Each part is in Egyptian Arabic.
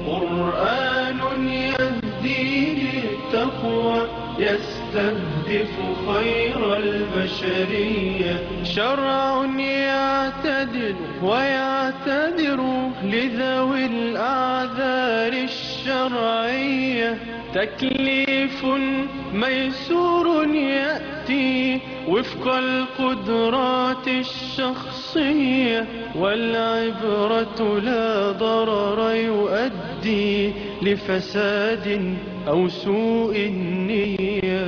قرآن يهدي للتقوى يستهدف خير البشرية شرع يعتدل ويعتذر لذوي الأعذار الشرعية تكليف ميسور يأتي وفق القدرات الشخصية والعبرة لا ضرر يؤدي لفساد أو سوء النية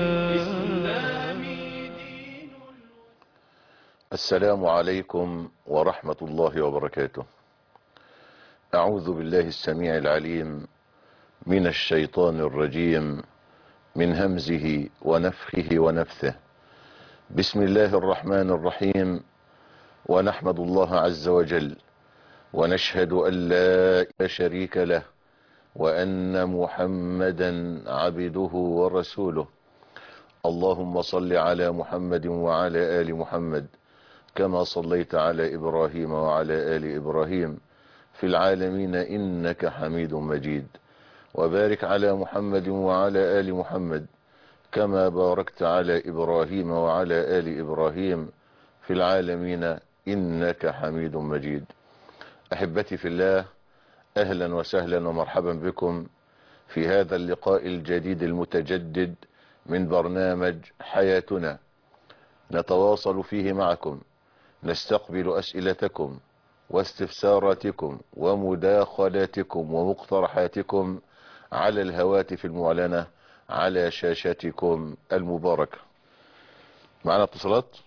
السلام عليكم ورحمة الله وبركاته أعوذ بالله السميع العليم من الشيطان الرجيم من همزه ونفخه ونفثه بسم الله الرحمن الرحيم ونحمد الله عز وجل ونشهد أن لا شريك له وأن محمدا عبده ورسوله اللهم صل على محمد وعلى آل محمد كما صليت على إبراهيم وعلى آل إبراهيم في العالمين إنك حميد مجيد وبارك على محمد وعلى آل محمد كما باركت على إبراهيم وعلى آل إبراهيم في العالمين إنك حميد مجيد أحبتي في الله أهلا وسهلا ومرحبا بكم في هذا اللقاء الجديد المتجدد من برنامج حياتنا نتواصل فيه معكم نستقبل أسئلتكم واستفساراتكم ومداخلاتكم ومقترحاتكم على الهواتف المعلنة على شاشتكم المباركة معنا اتصالات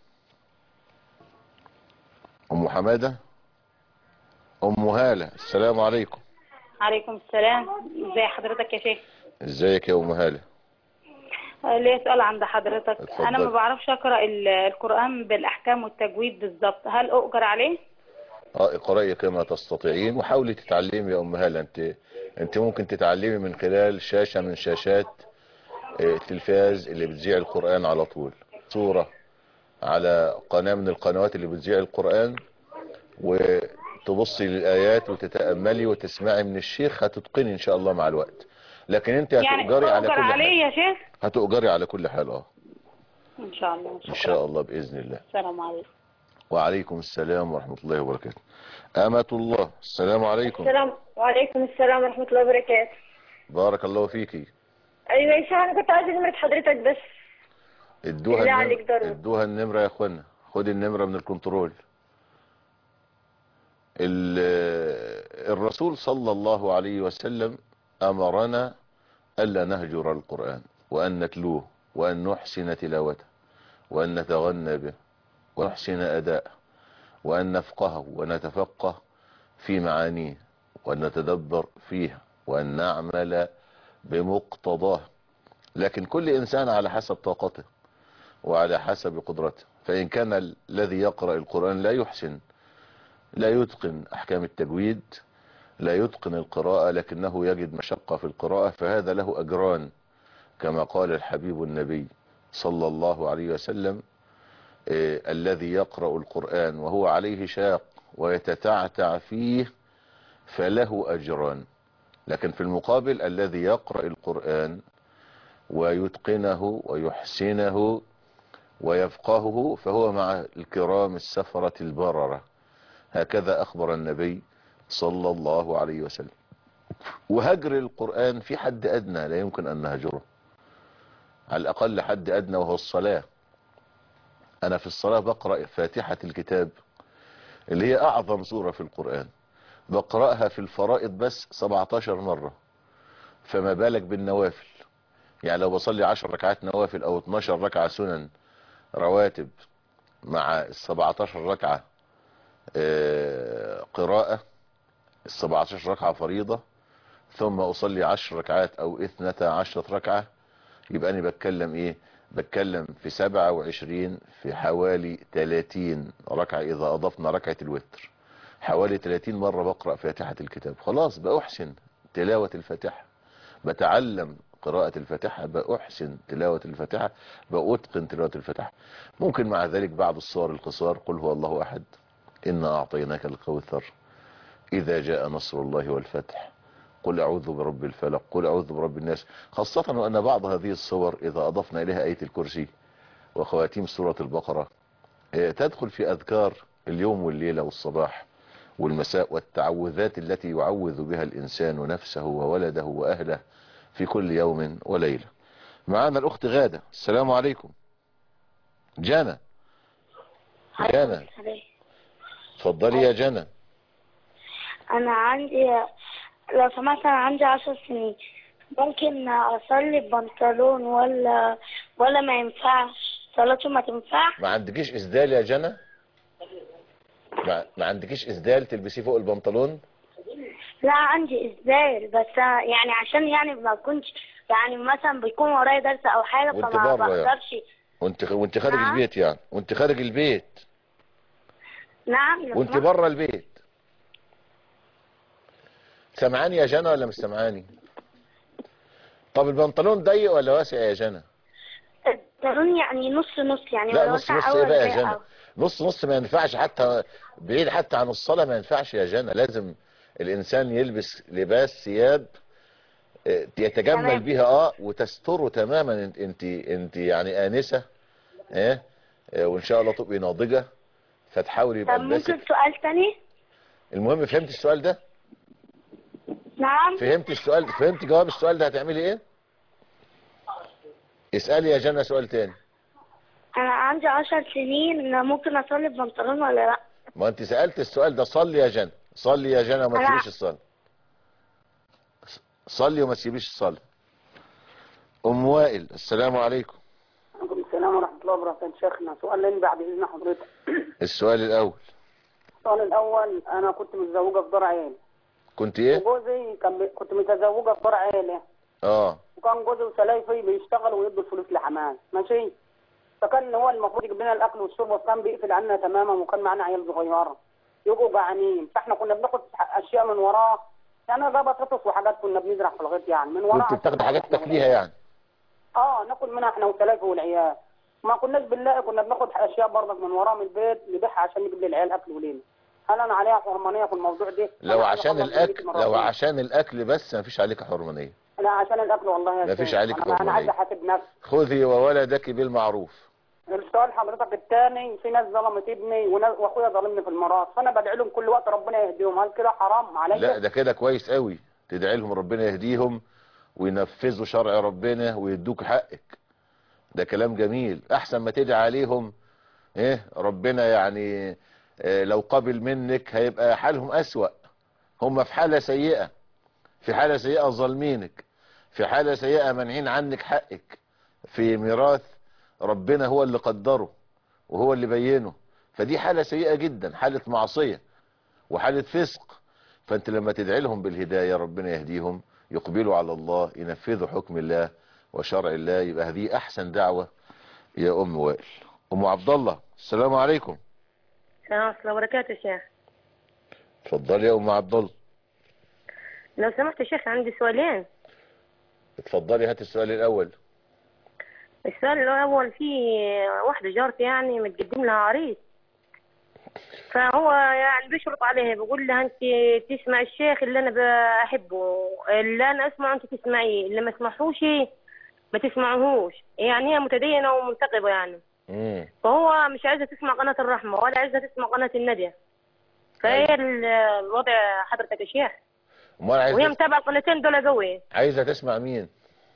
أم حمادة أم هالة السلام عليكم عليكم السلام ازي حضرتك يا شيخ ازيك يا أم هالة آه، ليا سؤال عند حضرتك اتفضل. انا ما بعرفش اقرا ال- القران بالاحكام والتجويد بالظبط هل اؤجر عليه اه اقرأي كما تستطيعين وحاولي تتعلمي يا أم هالة انت انت ممكن تتعلمي من خلال شاشة من شاشات آه، التلفاز اللي بتذيع القرآن على طول صورة على قناة من القنوات اللي بتذيع القرآن وتبصي للآيات وتتأملي وتسمعي من الشيخ هتتقني إن شاء الله مع الوقت لكن انت يعني هتؤجري على اؤجر كل عليه حال يا شيخ هتؤجري على كل حال اه ان شاء الله إن شاء الله بإذن الله السلام عليكم وعليكم السلام ورحمة الله وبركاته أمة الله السلام عليكم السلام وعليكم السلام ورحمة الله وبركاته بارك الله فيكي أيوة يا شيخ أنا كنت عايزة نمرة حضرتك بس ادوها بالله النمرة عليك ضروري. ادوها النمرة يا اخوانا خد النمرة من الكنترول ال- الرسول صلى الله عليه وسلم امرنا الا نهجر القرآن وان نتلوه وان نحسن تلاوته وان نتغنى به ونحسن اداءه وان نفقهه ونتفقه في معانيه وان نتدبر فيها وان نعمل بمقتضاه لكن كل انسان على حسب طاقته وعلى حسب قدرته فإن كان الذي يقرأ القرآن لا يحسن لا يتقن أحكام التجويد لا يتقن القراءة لكنه يجد مشقة في القراءة فهذا له أجران كما قال الحبيب النبي صلى الله عليه وسلم آه الذي يقرأ القرآن وهو عليه شاق ويتتعتع فيه فله أجران لكن في المقابل الذي يقرأ القرآن ويتقنه ويحسنه ويفقهه فهو مع الكرام السفرة البررة هكذا أخبر النبي صلى الله عليه وسلم وهجر القرآن في حد أدنى لا يمكن أن نهجره على الأقل حد أدنى وهو الصلاة أنا في الصلاة بقرأ فاتحة الكتاب اللي هي أعظم سورة في القرآن بقرأها في الفرائض بس 17 مرة فما بالك بالنوافل يعني لو بصلي 10 ركعات نوافل أو 12 ركعة سنن رواتب مع ال 17 ركعة آه، قراءة ال 17 ركعة فريضة ثم أصلي 10 ركعات أو 12 ركعة يبقى أنا بتكلم إيه بتكلم في 27 في حوالي 30 ركعة إذا أضفنا ركعة الوتر حوالي 30 مرة بقرأ فاتحة الكتاب خلاص بأحسن تلاوة الفاتحة بتعلم قراءة الفاتحة بأحسن تلاوة الفاتحة بأتقن تلاوة الفاتحة ممكن مع ذلك بعض الصور القصار قل هو الله أحد إنا أعطيناك الكوثر إذا جاء نصر الله والفتح قل أعوذ برب الفلق قل أعوذ برب الناس خاصة وأن بعض هذه الصور إذا أضفنا إليها آية الكرسي وخواتيم سورة البقرة آه، تدخل في أذكار اليوم والليلة والصباح والمساء والتعوذات التي يعوذ بها الإنسان نفسه وولده وأهله في كل يوم وليلة معانا الأخت غادة السلام عليكم جانا جانا اتفضلي يا جنى أنا عندي لو سمحت أنا عندي عشر سنين ممكن أصلي ببنطلون ولا ولا ما ينفعش صلاته ما تنفع ما عندكيش اسدال يا جنى ما, ما عندكيش اسدال تلبسيه فوق البنطلون لا عندي إسدال بس يعني عشان يعني ما كنتش يعني مثلا بيكون ورايا درس أو حاجة وأنت فما بره يعني. بقدرش وانت وانت خارج نعم. البيت يعني وانت خارج البيت نعم لو وانت سمحت. بره البيت سمعاني يا جنى ولا مش سمعاني طب البنطلون ضيق ولا واسع يا جنى البنطلون يعني نص نص يعني لا ولا نص واسع نص أوي ايه بقى ولا يا ضيق جنى أوي. نص نص ما ينفعش حتى بعيد حتى عن الصلاة ما ينفعش يا جنى لازم الانسان يلبس لباس ثياب اه، يتجمل تمام. بيها اه وتستره تماما انت انت, انت يعني آنسة اه اه، وان شاء الله تبقي ناضجة فتحاول يبقى طب لباسك ممكن سؤال تاني المهم فهمت السؤال ده نعم فهمت السؤال فهمت جواب السؤال ده هتعملي ايه اسألي يا جنى سؤال تاني أنا عندي عشر سنين ممكن أصلي ببنطلون ولا لأ ما انت سألت السؤال ده صلي يا جنى صلي يا جنى وما أنا- تسيبيش الصلاة صلي وما تسيبيش الصلاة ام وائل السلام عليكم عليكم السلام ورحمة الله وبركاته شيخنا سؤال لين بعد إذن حضرتك السؤال الاول السؤال الأول أنا كنت متزوجة في دار عيلة كنت ايه وجوزي كان بي... كنت متزوجة في دار عيلة اه وكان جوزي وسلايفي بيشتغل ويدوا الفلوس لحماه ماشي فكان هو المفروض يجيب لنا الأكل والشرب وكان بيقفل عنا تماما وكان معانا عيال صغيرة يبقوا جعانين فاحنا كنا بناخد أشياء من وراه يعني ده بطاطس وحاجات كنا بنزرع في الغيط يعني من وراه كنت بتاخد حاجات تاكليها يعني اه ناكل منها احنا وسلايفي والعيال ما كناش بنلاقي كنا بناخد اشياء برضك من وراه من البيت نبيعها عشان نجيب للعيال اكل ولينا هل انا عليها حرمانيه في الموضوع ده لو أنا عايز عشان أخلص الاكل من 100 لو مرة. عشان الاكل بس ما فيش عليك حرمانية لا عشان الاكل والله يا مفيش شيخ. عليك انا انا حرمانية. عايز احاسب نفسي خذي وولدك بالمعروف السؤال حضرتك الثاني في ناس ظلمت ابني وناس- واخويا ظلمني في الميراث فانا بدعي لهم كل وقت ربنا يهديهم هل كده حرام عليا لا ده كده كويس قوي تدعي لهم ربنا يهديهم وينفذوا شرع ربنا ويدوك حقك ده كلام جميل احسن ما تدعي عليهم ايه ربنا يعني إيه لو قبل منك هيبقى حالهم اسوأ هم في حالة سيئة في حالة سيئة ظالمينك في حالة سيئة منعين عنك حقك في ميراث ربنا هو اللي قدره وهو اللي بينه فدي حالة سيئة جدا حالة معصية وحالة فسق فانت لما تدعي لهم بالهداية ربنا يهديهم يقبلوا على الله ينفذوا حكم الله وشرع الله يبقى هذه احسن دعوة يا ام وائل ام عبد الله السلام عليكم السلام ورحمة الله وبركاته يا شيخ اتفضلي يا ام عبد الله لو سمحت يا شيخ عندي سؤالين اتفضلي هات السؤال الاول السؤال الأول في واحدة جارتي يعني متقدم لها عريس فهو يعني بيشرط عليها بيقول لها انت تسمع الشيخ اللي انا بحبه اللي انا اسمعه انت تسمعيه اللي ما اسمعهوش ما تسمعهوش يعني هي متدينة ومنتقبة يعني امم فهو مش عايزة تسمع قناة الرحمة ولا عايزة تسمع قناة الندى فهي ال- الوضع حضرتك يا شيخ امال وهي عايزه متابعة القناتين دول قوي عايزه تسمع مين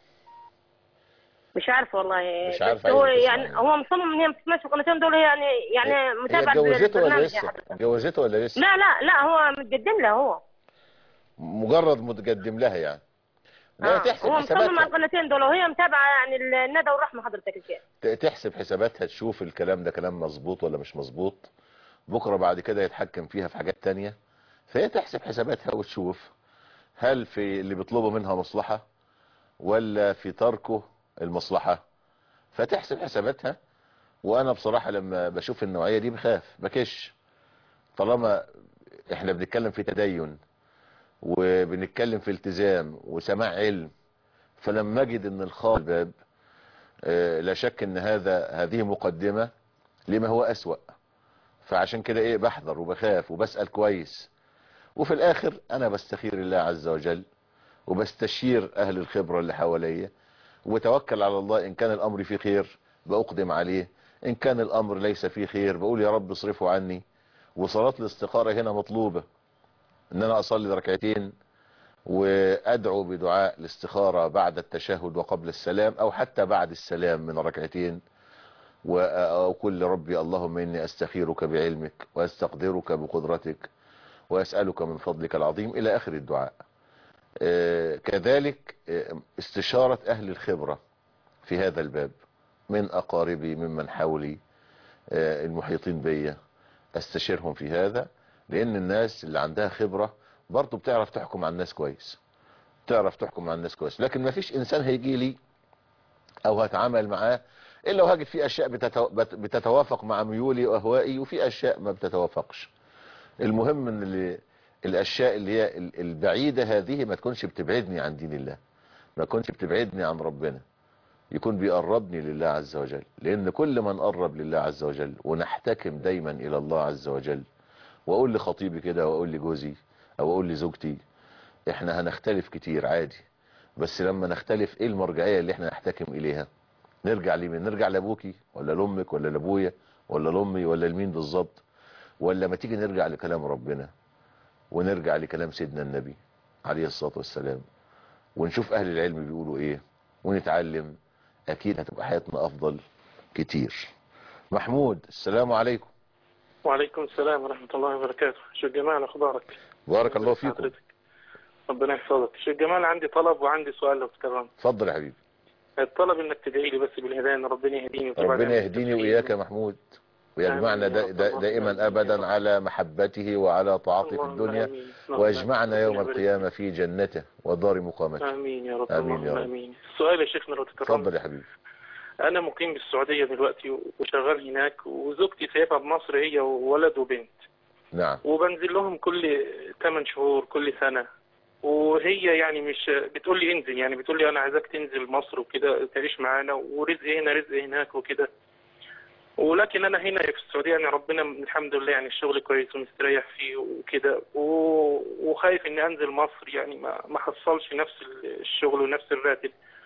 مش عارفه والله مش عارف بس هو عايزة تسمع يعني إيه. هو مصمم ان هي ما تسمعش القناتين دول يعني يعني هي متابع اتجوزته ولا بالبرنامج يا لسه حضرتك. اتجوزته ولا لسه لا لا لا هو متقدم له هو مجرد متقدم لها يعني لا آه. تحسب هو مصمم على حساباتها القناتين دول وهي متابعه يعني الندى والرحمه حضرتك يا شيخ ت- تحسب حساباتها تشوف الكلام ده كلام مظبوط ولا مش مظبوط بكرة بعد كده يتحكم فيها في حاجات تانية فهي تحسب حساباتها وتشوف هل في اللي بيطلبوا منها مصلحة ولا في تركه المصلحة فتحسب حساباتها وانا بصراحة لما بشوف النوعية دي بخاف بكش طالما احنا بنتكلم في تدين وبنتكلم في التزام وسماع علم فلما اجد ان الخال الباب آه، لا شك ان هذا هذه مقدمة لما هو اسوأ فعشان كده ايه بحذر وبخاف وبسأل كويس وفي الاخر انا بستخير الله عز وجل وبستشير اهل الخبرة اللي حواليا وتوكل على الله ان كان الامر فيه خير باقدم عليه ان كان الامر ليس فيه خير بقول يا رب اصرفه عني وصلاة الاستخارة هنا مطلوبة ان انا اصلي ركعتين وادعو بدعاء الاستخارة بعد التشهد وقبل السلام او حتى بعد السلام من ركعتين واقول لربي اللهم اني استخيرك بعلمك واستقدرك بقدرتك واسألك من فضلك العظيم الى اخر الدعاء آه، كذلك آه، استشارة اهل الخبرة في هذا الباب من اقاربي ممن حولي آه، المحيطين بيا استشيرهم في هذا لان الناس اللي عندها خبرة برضو بتعرف تحكم على الناس كويس تعرف تحكم على الناس كويس لكن ما فيش انسان هيجي لي او هتعامل معاه الا وهجد في اشياء بتتو- بت- بتتوافق مع ميولي واهوائي وفي اشياء ما بتتوافقش المهم ان اللي الاشياء اللي هي ال- البعيدة هذه ما تكونش بتبعدني عن دين الله ما تكونش بتبعدني عن ربنا يكون بيقربني لله عز وجل لان كل ما نقرب لله عز وجل ونحتكم دايما الى الله عز وجل واقول لخطيبي كده واقول لجوزي او اقول لزوجتي احنا هنختلف كتير عادي بس لما نختلف ايه المرجعية اللي احنا نحتكم اليها نرجع لمين نرجع لابوكي ولا لامك ولا لابويا ولا لامي ولا لمين بالظبط ولا ما تيجي نرجع لكلام ربنا ونرجع لكلام سيدنا النبي عليه الصلاة والسلام ونشوف اهل العلم بيقولوا ايه ونتعلم اكيد هتبقى حياتنا افضل كتير محمود السلام عليكم وعليكم السلام ورحمة الله وبركاته شو جمال أخبارك بارك الله فيكم حضرتك. ربنا يحفظك شو جمال عندي طلب وعندي سؤال لو تكرمت اتفضل يا حبيبي الطلب انك تدعي لي بس بالهداية ان ربنا يهديني وتبعد ربنا عني يهديني التدخين. وإياك يا محمود ويجمعنا آمين يا دا رب. دا اللهم دائما آمين. أبدا على محبته وعلى طاعته في اللهم الدنيا آمين. اللهم ويجمعنا آمين. يوم ربنا يبارك القيامة في جنته ودار مقامته آمين يا رب آمين يا اللهم رب. آمين السؤال يا شيخنا لو تكرمت اتفضل يا حبيبي أنا مقيم بالسعودية دلوقتي وشغال هناك وزوجتي سايبها بمصر هي وولد وبنت نعم وبنزل لهم كل 8 شهور كل سنة وهي يعني مش بتقول لي انزل يعني بتقول لي انا عايزاك تنزل مصر وكده تعيش معانا ورزق هنا رزق هناك وكده ولكن انا هنا في السعوديه يعني ربنا الحمد لله يعني الشغل كويس ومستريح فيه وكده و- وخايف اني انزل مصر يعني ما ما حصلش نفس الشغل ونفس الراتب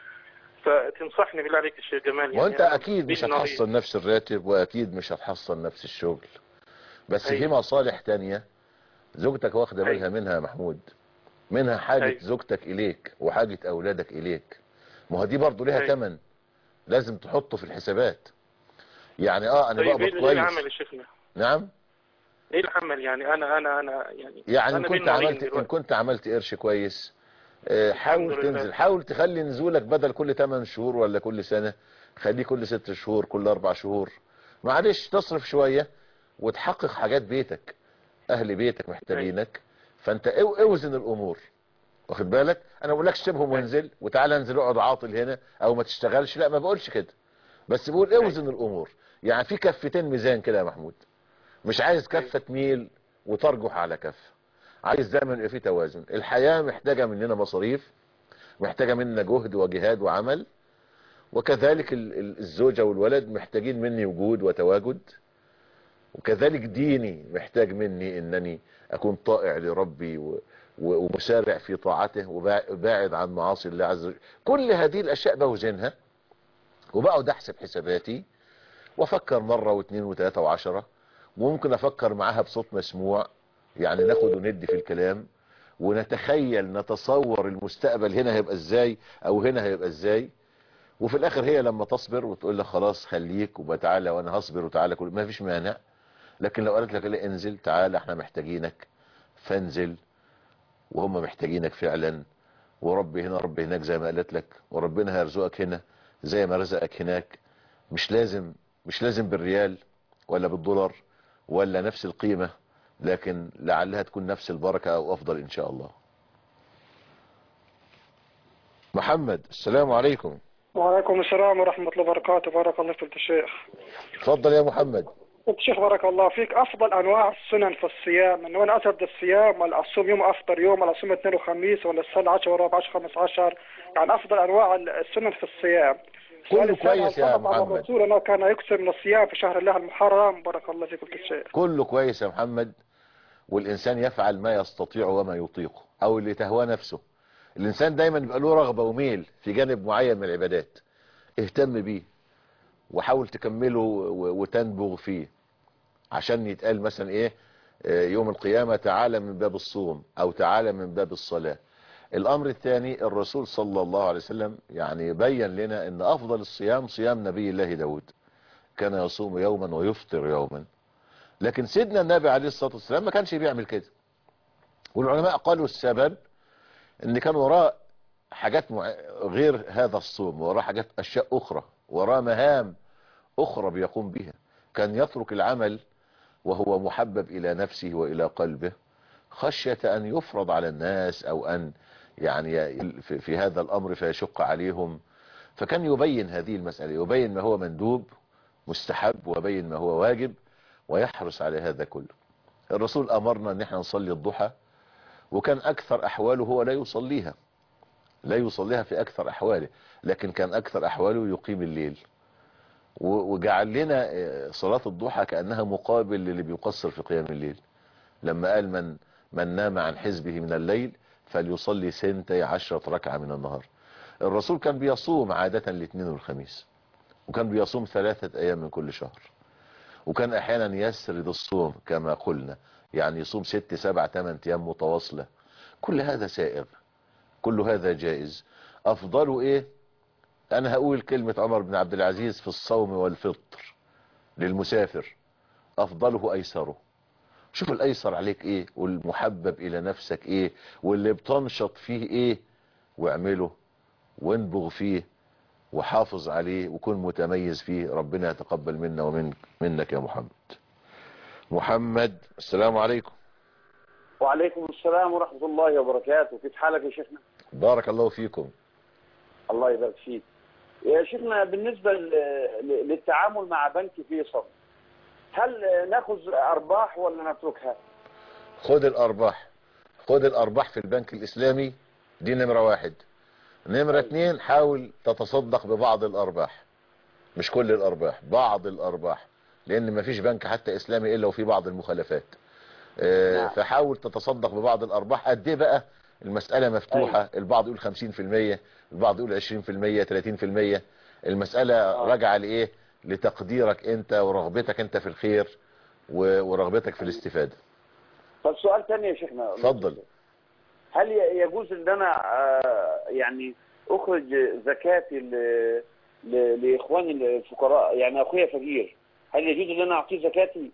فتنصحني بالله عليك يا شيخ جمال يعني وانت أنا اكيد مش بإذن الله- هتحصل نفس الراتب واكيد مش هتحصل نفس الشغل بس في أيوة. مصالح تانية زوجتك واخدة أيوة. بالها منها يا محمود منها حاجة أيوة. زوجتك اليك وحاجة اولادك اليك ما هو دي برضه ليها أيوة. تمن لازم تحطه في الحسابات يعني اه انا طيب بقبض ايه إيه كويس العمل يا شيخنا؟ نعم ايه العمل يعني انا انا انا يعني يعني ان انا كنت بين نارين عملت ان دلوقتي. كنت عملت قرش كويس آه، حاول الحمد لله. تنزل حاول تخلي نزولك بدل كل 8 شهور ولا كل سنة خليه كل 6 شهور كل 4 شهور معلش تصرف شوية وتحقق حاجات بيتك اهل بيتك محتاجينك فانت او- اوزن الامور واخد بالك انا ما بقولكش سيبهم وانزل وتعالى انزل اقعد عاطل هنا او ما تشتغلش لا ما بقولش كده بس بقول اوزن الامور يعني في كفتين ميزان كده يا محمود مش عايز كفة تميل وترجح على كفة عايز دايما يبقى في توازن الحياة محتاجة مننا مصاريف محتاجة مننا جهد وجهاد وعمل وكذلك ال- ال- الزوجة والولد محتاجين مني وجود وتواجد وكذلك ديني محتاج مني انني اكون طائع لربي و- و- ومسارع في طاعته وباعد عن معاصي الله عز وجل كل هذه الاشياء بوزنها وبقعد احسب حساباتي وافكر مرة واثنين وثلاثة وعشرة وممكن افكر معاها بصوت مسموع يعني ناخد وندي في الكلام ونتخيل نتصور المستقبل هنا هيبقى ازاي او هنا هيبقى ازاي وفي الاخر هي لما تصبر وتقول لك خلاص خليك وبتعالى وانا هصبر وتعالى كل ما فيش مانع لكن لو قالت لك لا انزل تعالى احنا محتاجينك فانزل وهم محتاجينك فعلا وربي هنا ربي هناك زي ما قالت لك وربنا هيرزقك هنا زي ما رزقك هناك مش لازم مش لازم بالريال ولا بالدولار ولا نفس القيمة لكن لعلها تكون نفس البركة او افضل ان شاء الله محمد السلام عليكم وعليكم السلام ورحمة الله وبركاته بارك الله فيك الشيخ اتفضل يا محمد الشيخ بارك الله فيك أفضل أنواع السنن في الصيام إنه أنا أسد الصيام ولا أصوم يوم أفطر يوم ولا أصوم اثنين وخميس ولا السنة 10 وربع 10 15 يعني أفضل أنواع السنن في الصيام كله السؤال الثاني، كويس هل يا ثبت عن محمد. الرسول أنه كان يكثر من الصيام في شهر الله المحرم بارك الله فيك الشيخ كله كويس يا محمد والإنسان يفعل ما يستطيع وما يطيق أو اللي تهوى نفسه الانسان دايما بيبقى له رغبة وميل في جانب معين من العبادات اهتم بيه وحاول تكمله و- وتنبغ فيه عشان يتقال مثلا ايه آه، يوم القيامة تعالى من باب الصوم او تعالى من باب الصلاة الامر الثاني الرسول صلى الله عليه وسلم يعني بين لنا ان افضل الصيام صيام نبي الله داود كان يصوم يوما ويفطر يوما لكن سيدنا النبي عليه الصلاة والسلام ما كانش بيعمل كده والعلماء قالوا السبب ان كان وراء حاجات مع... غير هذا الصوم وراء حاجات اشياء اخرى وراء مهام اخرى بيقوم بها كان يترك العمل وهو محبب الى نفسه والى قلبه خشية ان يفرض على الناس او ان يعني في, في هذا الامر فيشق عليهم فكان يبين هذه المسألة يبين ما هو مندوب مستحب ويبين ما هو واجب ويحرص على هذا كله الرسول امرنا ان احنا نصلي الضحى وكان اكثر احواله هو لا يصليها لا يصليها في اكثر احواله لكن كان اكثر احواله يقيم الليل و- وجعل لنا آه، صلاة الضحى كأنها مقابل للي بيقصر في قيام الليل لما قال من من نام عن حزبه من الليل فليصلي سنتي عشرة ركعة من النهار الرسول كان بيصوم عادة الاثنين والخميس وكان بيصوم ثلاثة ايام من كل شهر وكان احيانا يسرد الصوم كما قلنا يعني يصوم ست سبع ثمان ايام متواصلة كل هذا سائغ كل هذا جائز افضله ايه انا هقول كلمة عمر بن عبد العزيز في الصوم والفطر للمسافر افضله ايسره شوف الايسر عليك ايه والمحبب الى نفسك ايه واللي بتنشط فيه ايه واعمله وانبغ فيه وحافظ عليه وكن متميز فيه ربنا يتقبل منا ومن منك يا محمد محمد السلام عليكم وعليكم السلام ورحمة الله وبركاته كيف حالك يا شيخنا بارك الله فيكم الله يبارك فيك يا شيخنا بالنسبة ل- ل- للتعامل مع بنك فيصل هل ناخذ أرباح ولا نتركها خد الارباح خد الارباح في البنك الاسلامي دي نمرة واحد نمرة اتنين حاول تتصدق ببعض الارباح مش كل الارباح بعض الارباح لان مفيش بنك حتى اسلامي الا وفي بعض المخالفات آه، نعم. فحاول تتصدق ببعض الارباح قد ايه بقى المسألة مفتوحة البعض يقول 50% البعض يقول 20% 30% المسألة راجعة لايه لتقديرك انت ورغبتك انت في الخير و- ورغبتك في الاستفادة طب سؤال ثاني يا شيخنا اتفضل هل ي- يجوز ان انا آه، يعني اخرج زكاتي ل- ل- لاخواني الفقراء يعني اخويا فقير هل يجوز ان انا اعطيه زكاتي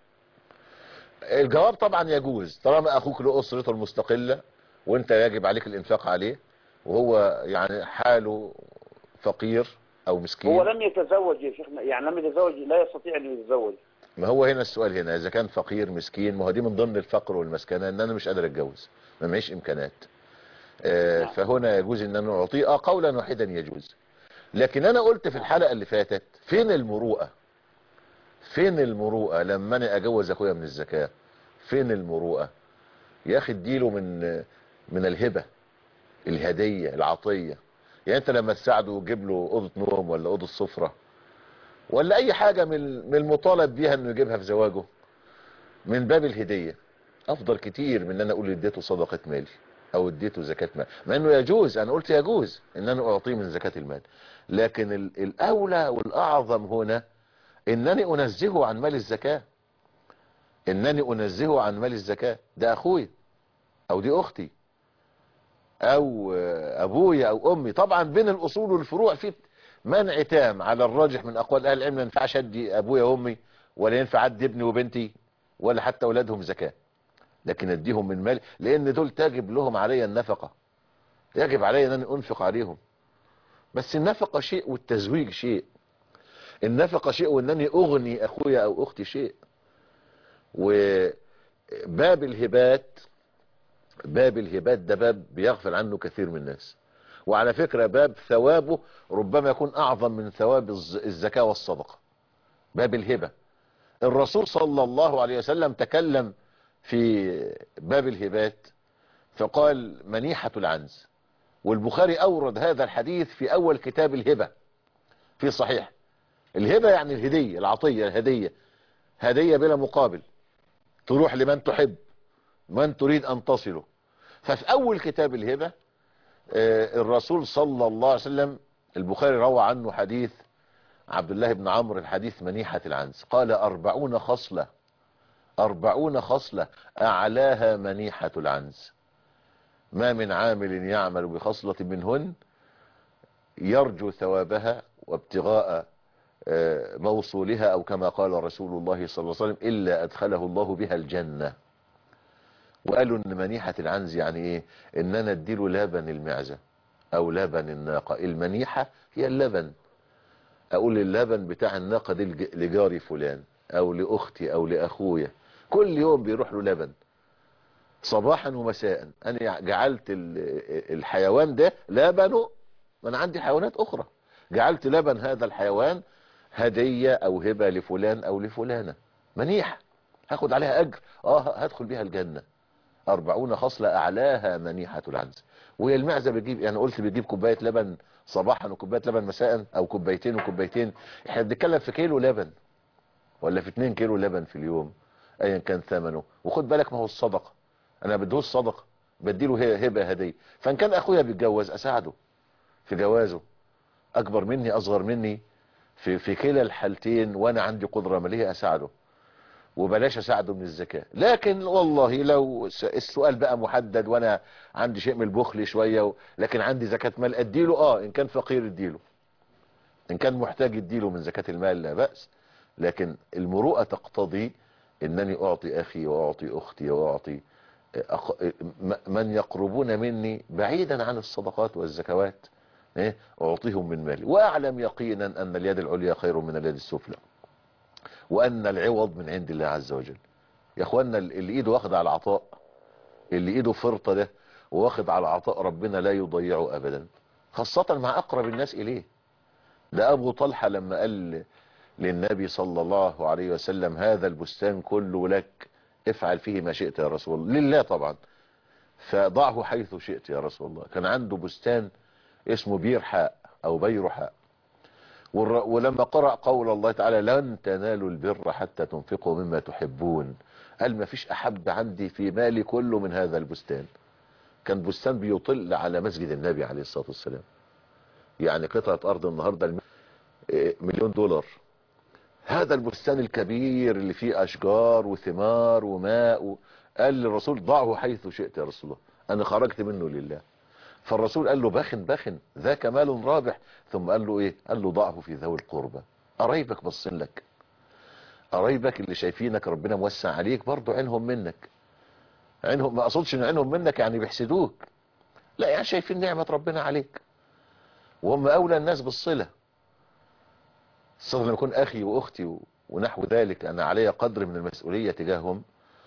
الجواب طبعا يجوز طالما اخوك له اسرته المستقلة وانت يجب عليك الانفاق عليه وهو يعني حاله فقير او مسكين هو لم يتزوج يا شيخنا يعني لم يتزوج لا يستطيع ان يتزوج ما هو هنا السؤال هنا اذا كان فقير مسكين ما هو دي من ضمن الفقر والمسكنه ان انا مش قادر اتجوز ما معيش امكانات آه فهنا يجوز ان انا اعطيه اه قولا واحدا يجوز لكن انا قلت في الحلقه اللي فاتت فين المروءه فين المروءه لما انا اجوز اخويا من الزكاه فين المروءه يا اخي اديله من من الهبه الهديه العطيه يعني انت لما تساعده وتجيب له اوضه نوم ولا اوضه سفره ولا اي حاجة من من المطالب بيها انه يجيبها في زواجه من باب الهدية افضل كتير من ان انا اقول اديته صدقة مالي او اديته زكاة مال مع انه يجوز انا قلت يجوز ان انا اعطيه من زكاة المال لكن ال- الاولى والاعظم هنا انني انزهه عن مال الزكاة انني انزهه عن مال الزكاة ده اخويا او دي اختي او آه، ابويا او امي طبعا بين الاصول والفروع في منع تام على الراجح من اقوال اهل العلم ما ينفعش ادي ابويا وامي ولا ينفع ادي ابني وبنتي ولا حتى اولادهم زكاه لكن اديهم من مالي لان دول تجب لهم علي النفقه يجب علي ان أنا انفق عليهم بس النفقه شيء والتزويج شيء النفقه شيء وانني اغني اخويا او اختي شيء وباب الهبات باب الهبات ده باب بيغفل عنه كثير من الناس وعلى فكرة باب ثوابه ربما يكون أعظم من ثواب الز- الزكاة والصدقة باب الهبة الرسول صلى الله عليه وسلم تكلم في باب الهبات فقال منيحة العنز والبخاري أورد هذا الحديث في أول كتاب الهبة في صحيح الهبة يعني الهدية العطية الهدية هدية بلا مقابل تروح لمن تحب من تريد أن تصله ففي أول كتاب الهبة آه، الرسول صلى الله عليه وسلم البخاري روى عنه حديث عبد الله بن عمرو الحديث منيحة العنز قال أربعون خصلة أربعون خصلة أعلاها منيحة العنز ما من عامل يعمل بخصلة منهن يرجو ثوابها وابتغاء آه، موصولها أو كما قال رسول الله صلى الله عليه وسلم إلا أدخله الله بها الجنة وقالوا ان منيحة العنز يعني ايه ان انا اديله لبن المعزة او لبن الناقة المنيحة هي اللبن اقول اللبن بتاع الناقة دي لج- لجاري فلان او لاختي او لاخويا كل يوم بيروح له لبن صباحا ومساء انا جعلت ال- الحيوان ده لبنه ما انا عندي حيوانات اخرى جعلت لبن هذا الحيوان هدية او هبة لفلان او لفلانة منيحة هاخد عليها اجر اه هدخل بيها الجنة أربعون خصلة أعلاها منيحة العنز وهي المعزة بتجيب يعني قلت بتجيب كوباية لبن صباحا وكوباية لبن مساء أو كوبايتين وكوبايتين احنا بنتكلم في كيلو لبن ولا في 2 كيلو لبن في اليوم أيا كان ثمنه وخد بالك ما هو الصدقة أنا بدوش صدقة بديله هي- هبة هدية فإن كان أخويا بيتجوز أساعده في جوازه أكبر مني أصغر مني في في كلا الحالتين وأنا عندي قدرة مالية أساعده وبلاش اساعده من الزكاة لكن والله لو س- السؤال بقى محدد وانا عندي شيء من البخل شوية و... لكن عندي زكاة مال اديله اه ان كان فقير اديله ان كان محتاج اديله من زكاة المال لا بأس لكن المروءة تقتضي انني اعطي اخي واعطي اختي واعطي أخ... م- من يقربون مني بعيدا عن الصدقات والزكوات إيه؟ اعطيهم من مالي واعلم يقينا ان اليد العليا خير من اليد السفلى وان العوض من عند الله عز وجل يا اخوانا اللي ايده واخد على العطاء اللي ايده فرطة ده واخد على العطاء ربنا لا يضيعه ابدا خاصة مع اقرب الناس اليه ده ابو طلحة لما قال للنبي صلى الله عليه وسلم هذا البستان كله لك افعل فيه ما شئت يا رسول الله لله طبعا فضعه حيث شئت يا رسول الله كان عنده بستان اسمه بيرحاء او بيرحاء والر- ولما قرأ قول الله تعالى لن تنالوا البر حتى تنفقوا مما تحبون قال ما فيش أحب عندي في مالي كله من هذا البستان كان بستان بيطل على مسجد النبي عليه الصلاة والسلام يعني قطعة أرض النهاردة الم- إيه، مليون دولار هذا البستان الكبير اللي فيه أشجار وثمار وماء و... قال للرسول ضعه حيث شئت يا رسول الله أنا خرجت منه لله فالرسول قال له بخن بخن ذاك مال رابح ثم قال له ايه قال له ضعه في ذوي القربى قرايبك بصين لك قرايبك اللي شايفينك ربنا موسع عليك برضو عينهم منك عينهم ما اقصدش ان عينهم منك يعني بيحسدوك لا يعني شايفين نعمة ربنا عليك وهم اولى الناس بالصلة الصلة لما يكون اخي واختي و- ونحو ذلك انا علي قدر من المسؤولية تجاههم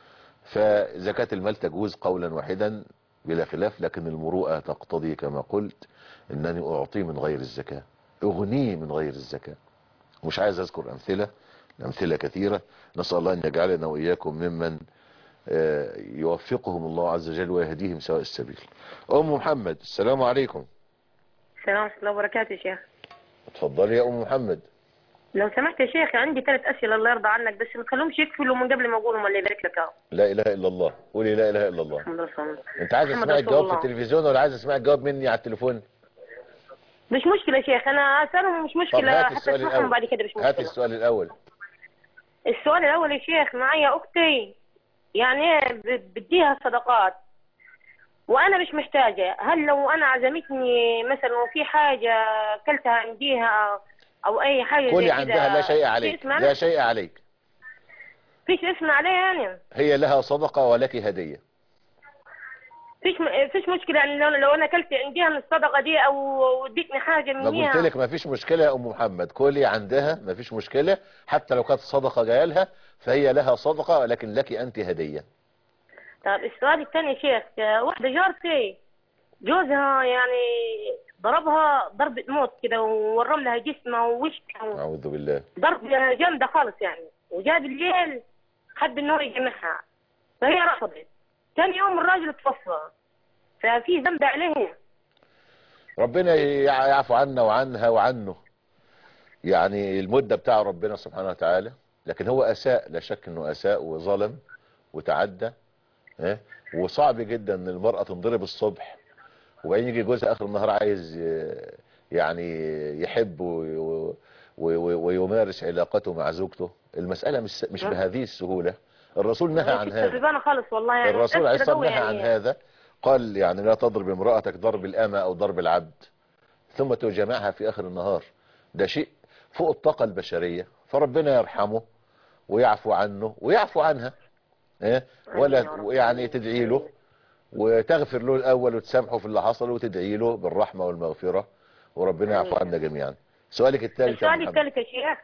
فزكاة المال تجوز قولا واحدا بلا خلاف لكن المروءة تقتضي كما قلت انني اعطيه من غير الزكاة اغنيه من غير الزكاة مش عايز اذكر امثلة الامثلة كثيرة نسأل الله ان يجعلنا واياكم ممن آه، يوفقهم الله عز وجل ويهديهم سواء السبيل ام محمد السلام عليكم السلام ورحمة الله وبركاته يا شيخ اتفضلي يا ام محمد لو سمحت يا شيخ عندي ثلاث أسئلة الله يرضى عنك بس ما تخليهمش يقفلوا من قبل ما أقولهم ولا يبارك لك أهو لا اله الا الله قولي لا اله الا الله محمد رسول الله انت عايز محمد تسمعي رسول الجواب في الله. التلفزيون ولا عايز تسمعي الجواب مني على التليفون مش مشكلة يا شيخ أنا أسألهم مش طب مشكلة هات حتى السؤال أسمعهم بعد الاول كده مش هات مشكلة السؤال الاول السؤال الأول يا شيخ معايا أختي يعني ب- بديها صدقات وأنا مش محتاجة هل لو أنا عزمتني مثلا وفي حاجة أكلتها عنديها أو أي حاجة كلي زي عندها كده لا شيء في عليك اسم لا شيء عليك فيش اسم عليها يعني هي لها صدقة ولك هدية فيش فيش مشكلة يعني لو, لو أنا أكلت عنديها من الصدقة دي أو اديتني حاجة ما منيها قلت لك ما فيش مشكلة يا ام محمد كلي عندها ما فيش مشكلة حتى لو كانت صدقة جايه لها فهي لها صدقة ولكن لك انت هدية طب السؤال الثاني يا شيخ آه، واحدة جارتي جوزها يعني ضربها ضربة موت كده وورم لها جسمها ووشها اعوذ بالله ضرب جامدة خالص يعني وجاء بالليل حب ان هو يجمعها فهي رفضت ثاني يوم الراجل توفى ففي ذنب عليه ربنا يع- يعفو عنا وعنها وعنه يعني المدة بتاع ربنا سبحانه وتعالى لكن هو اساء لا شك انه اساء وظلم وتعدى إيه؟ وصعب جدا ان المرأة تنضرب الصبح وبعدين يجي جوزها اخر النهار عايز ي- يعني يحب وي- وي- وي- ويمارس علاقته مع زوجته المسألة مش مش نعم. بهذه السهولة الرسول نهى عن كنت هذا غضبانة خالص والله يعني الرسول عليه متأثرة الصلاة والسلام قوي نهى عن هذا قال يعني لا تضرب امرأتك ضرب الأمة أو ضرب العبد ثم تجمعها في آخر النهار ده شيء فوق الطاقة البشرية فربنا يرحمه ويعفو عنه ويعفو عنها إيه؟ ولا يعني تدعي له وتغفر له الأول وتسامحه في اللي حصل وتدعي له بالرحمة والمغفرة وربنا يعفو عنا جميعا سؤالك الثالث يا السؤال محمد الثالث يا شيخ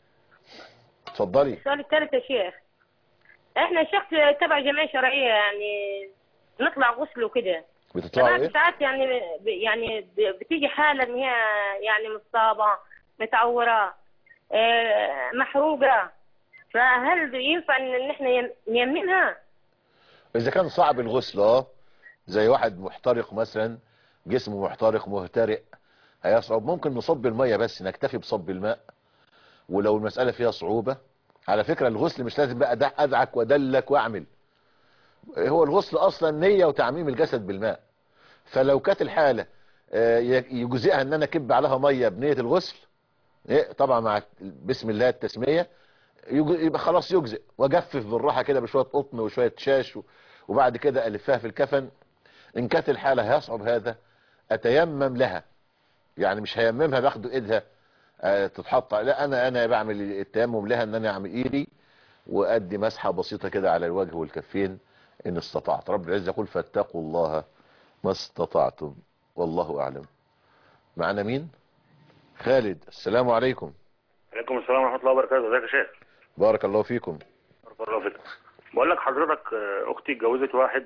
اتفضلي السؤال الثالث يا شيخ احنا شخص تبع جمعية شرعية يعني نطلع غسل وكده بتطلعوا فبعد ايه ساعات يعني ب- يعني ب- بتيجي حالة ان هي يعني مصابة متعورة آه، محروقة فهل ينفع ان إن احنا ين- نيمنها؟ اذا كان صعب الغسل اه زي واحد محترق مثلا جسمه محترق مهترئ هيصعب ممكن نصب المية بس نكتفي بصب الماء ولو المسألة فيها صعوبة على فكرة الغسل مش لازم بقى أدع- ادعك وادلك واعمل هو الغسل اصلا نية وتعميم الجسد بالماء فلو كانت الحالة آه، ي- يجزئها ان انا اكب عليها مية بنية الغسل إيه، طبعا مع بسم الله التسمية يج- يبقى خلاص يجزئ واجفف بالراحة كده بشوية قطن وشوية شاش و- وبعد كده الفها في الكفن ان كانت الحالة هيصعب هذا اتيمم لها يعني مش هيممها باخد ايدها آه، تتحط لا انا انا بعمل التيمم لها ان انا اعمل ايدي وادي مسحة بسيطة كده على الوجه والكفين ان استطعت رب العزة يقول فاتقوا الله ما استطعتم والله اعلم معنا مين خالد السلام عليكم عليكم السلام ورحمة الله وبركاته ازيك يا شيخ بارك الله فيكم بارك الله فيك بقول لك حضرتك آه، اختي اتجوزت واحد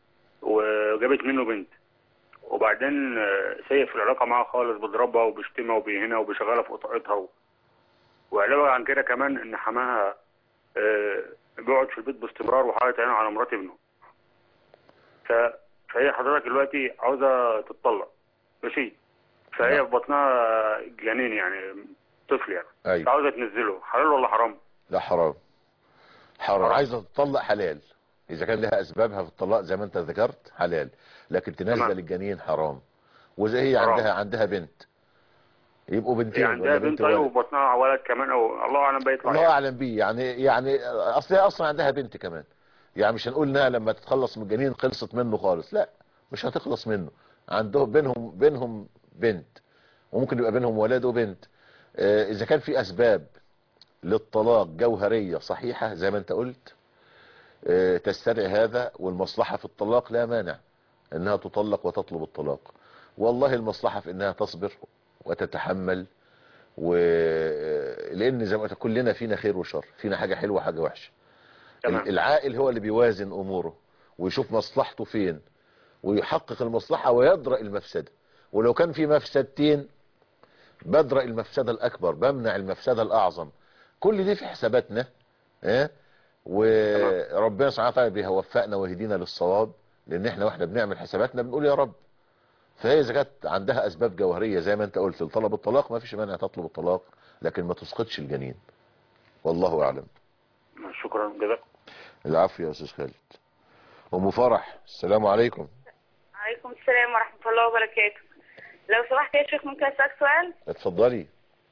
وجابت منه بنت وبعدين آه، سيء في العلاقة معاها خالص بيضربها وبيشتمها وبيهنها وبيشغلها في قطعتها و... وعلاوة عن كده كمان ان حماها آه، بيقعد في البيت باستمرار وحاطط عينه على مرات ابنه ف... فهي حضرتك دلوقتي عاوزة تتطلق ماشي فهي نعم. في بطنها جنين يعني طفل يعني ايوه عاوزة تنزله حلال ولا حرام؟ لا حرام حرام عايزة تطلق حلال اذا كان لها اسبابها في الطلاق زي ما انت ذكرت حلال لكن تنزل تمام. الجنين حرام واذا هي حرام. عندها عندها بنت يبقوا بنتين يعني عندها ولا بنت بنت طيب ولد وبطنها ولد كمان او الله اعلم بقى يطلع الله يعني. اعلم بيه يعني يعني اصل هي اصلا عندها بنت كمان يعني مش هنقول انها لما تتخلص من الجنين خلصت منه خالص لا مش هتخلص منه عندهم بينهم بينهم بنت وممكن يبقى بينهم ولد وبنت آه، اذا كان في اسباب للطلاق جوهرية صحيحة زي ما انت قلت آه، تستدعي هذا والمصلحة في الطلاق لا مانع انها تطلق وتطلب الطلاق والله المصلحة في انها تصبر وتتحمل و لان زي ما قلت كلنا فينا خير وشر فينا حاجة حلوة وحاجة وحشة تمام. العاقل هو اللي بيوازن اموره ويشوف مصلحته فين ويحقق المصلحة ويدرأ المفسدة ولو كان في مفسدتين بدرأ المفسدة الاكبر بمنع المفسدة الاعظم كل دي في حساباتنا اه وربنا سبحانه وتعالى بيوفقنا ويهدينا للصواب لان احنا واحنا بنعمل حساباتنا بنقول يا رب فهي اذا كانت عندها اسباب جوهريه زي ما انت قلت لطلب الطلاق ما فيش مانع تطلب الطلاق لكن ما تسقطش الجنين والله اعلم شكرا جزاك العفو يا استاذ خالد ام فرح السلام عليكم عليكم السلام ورحمة الله وبركاته لو سمحت يا شيخ ممكن أسألك سؤال اتفضلي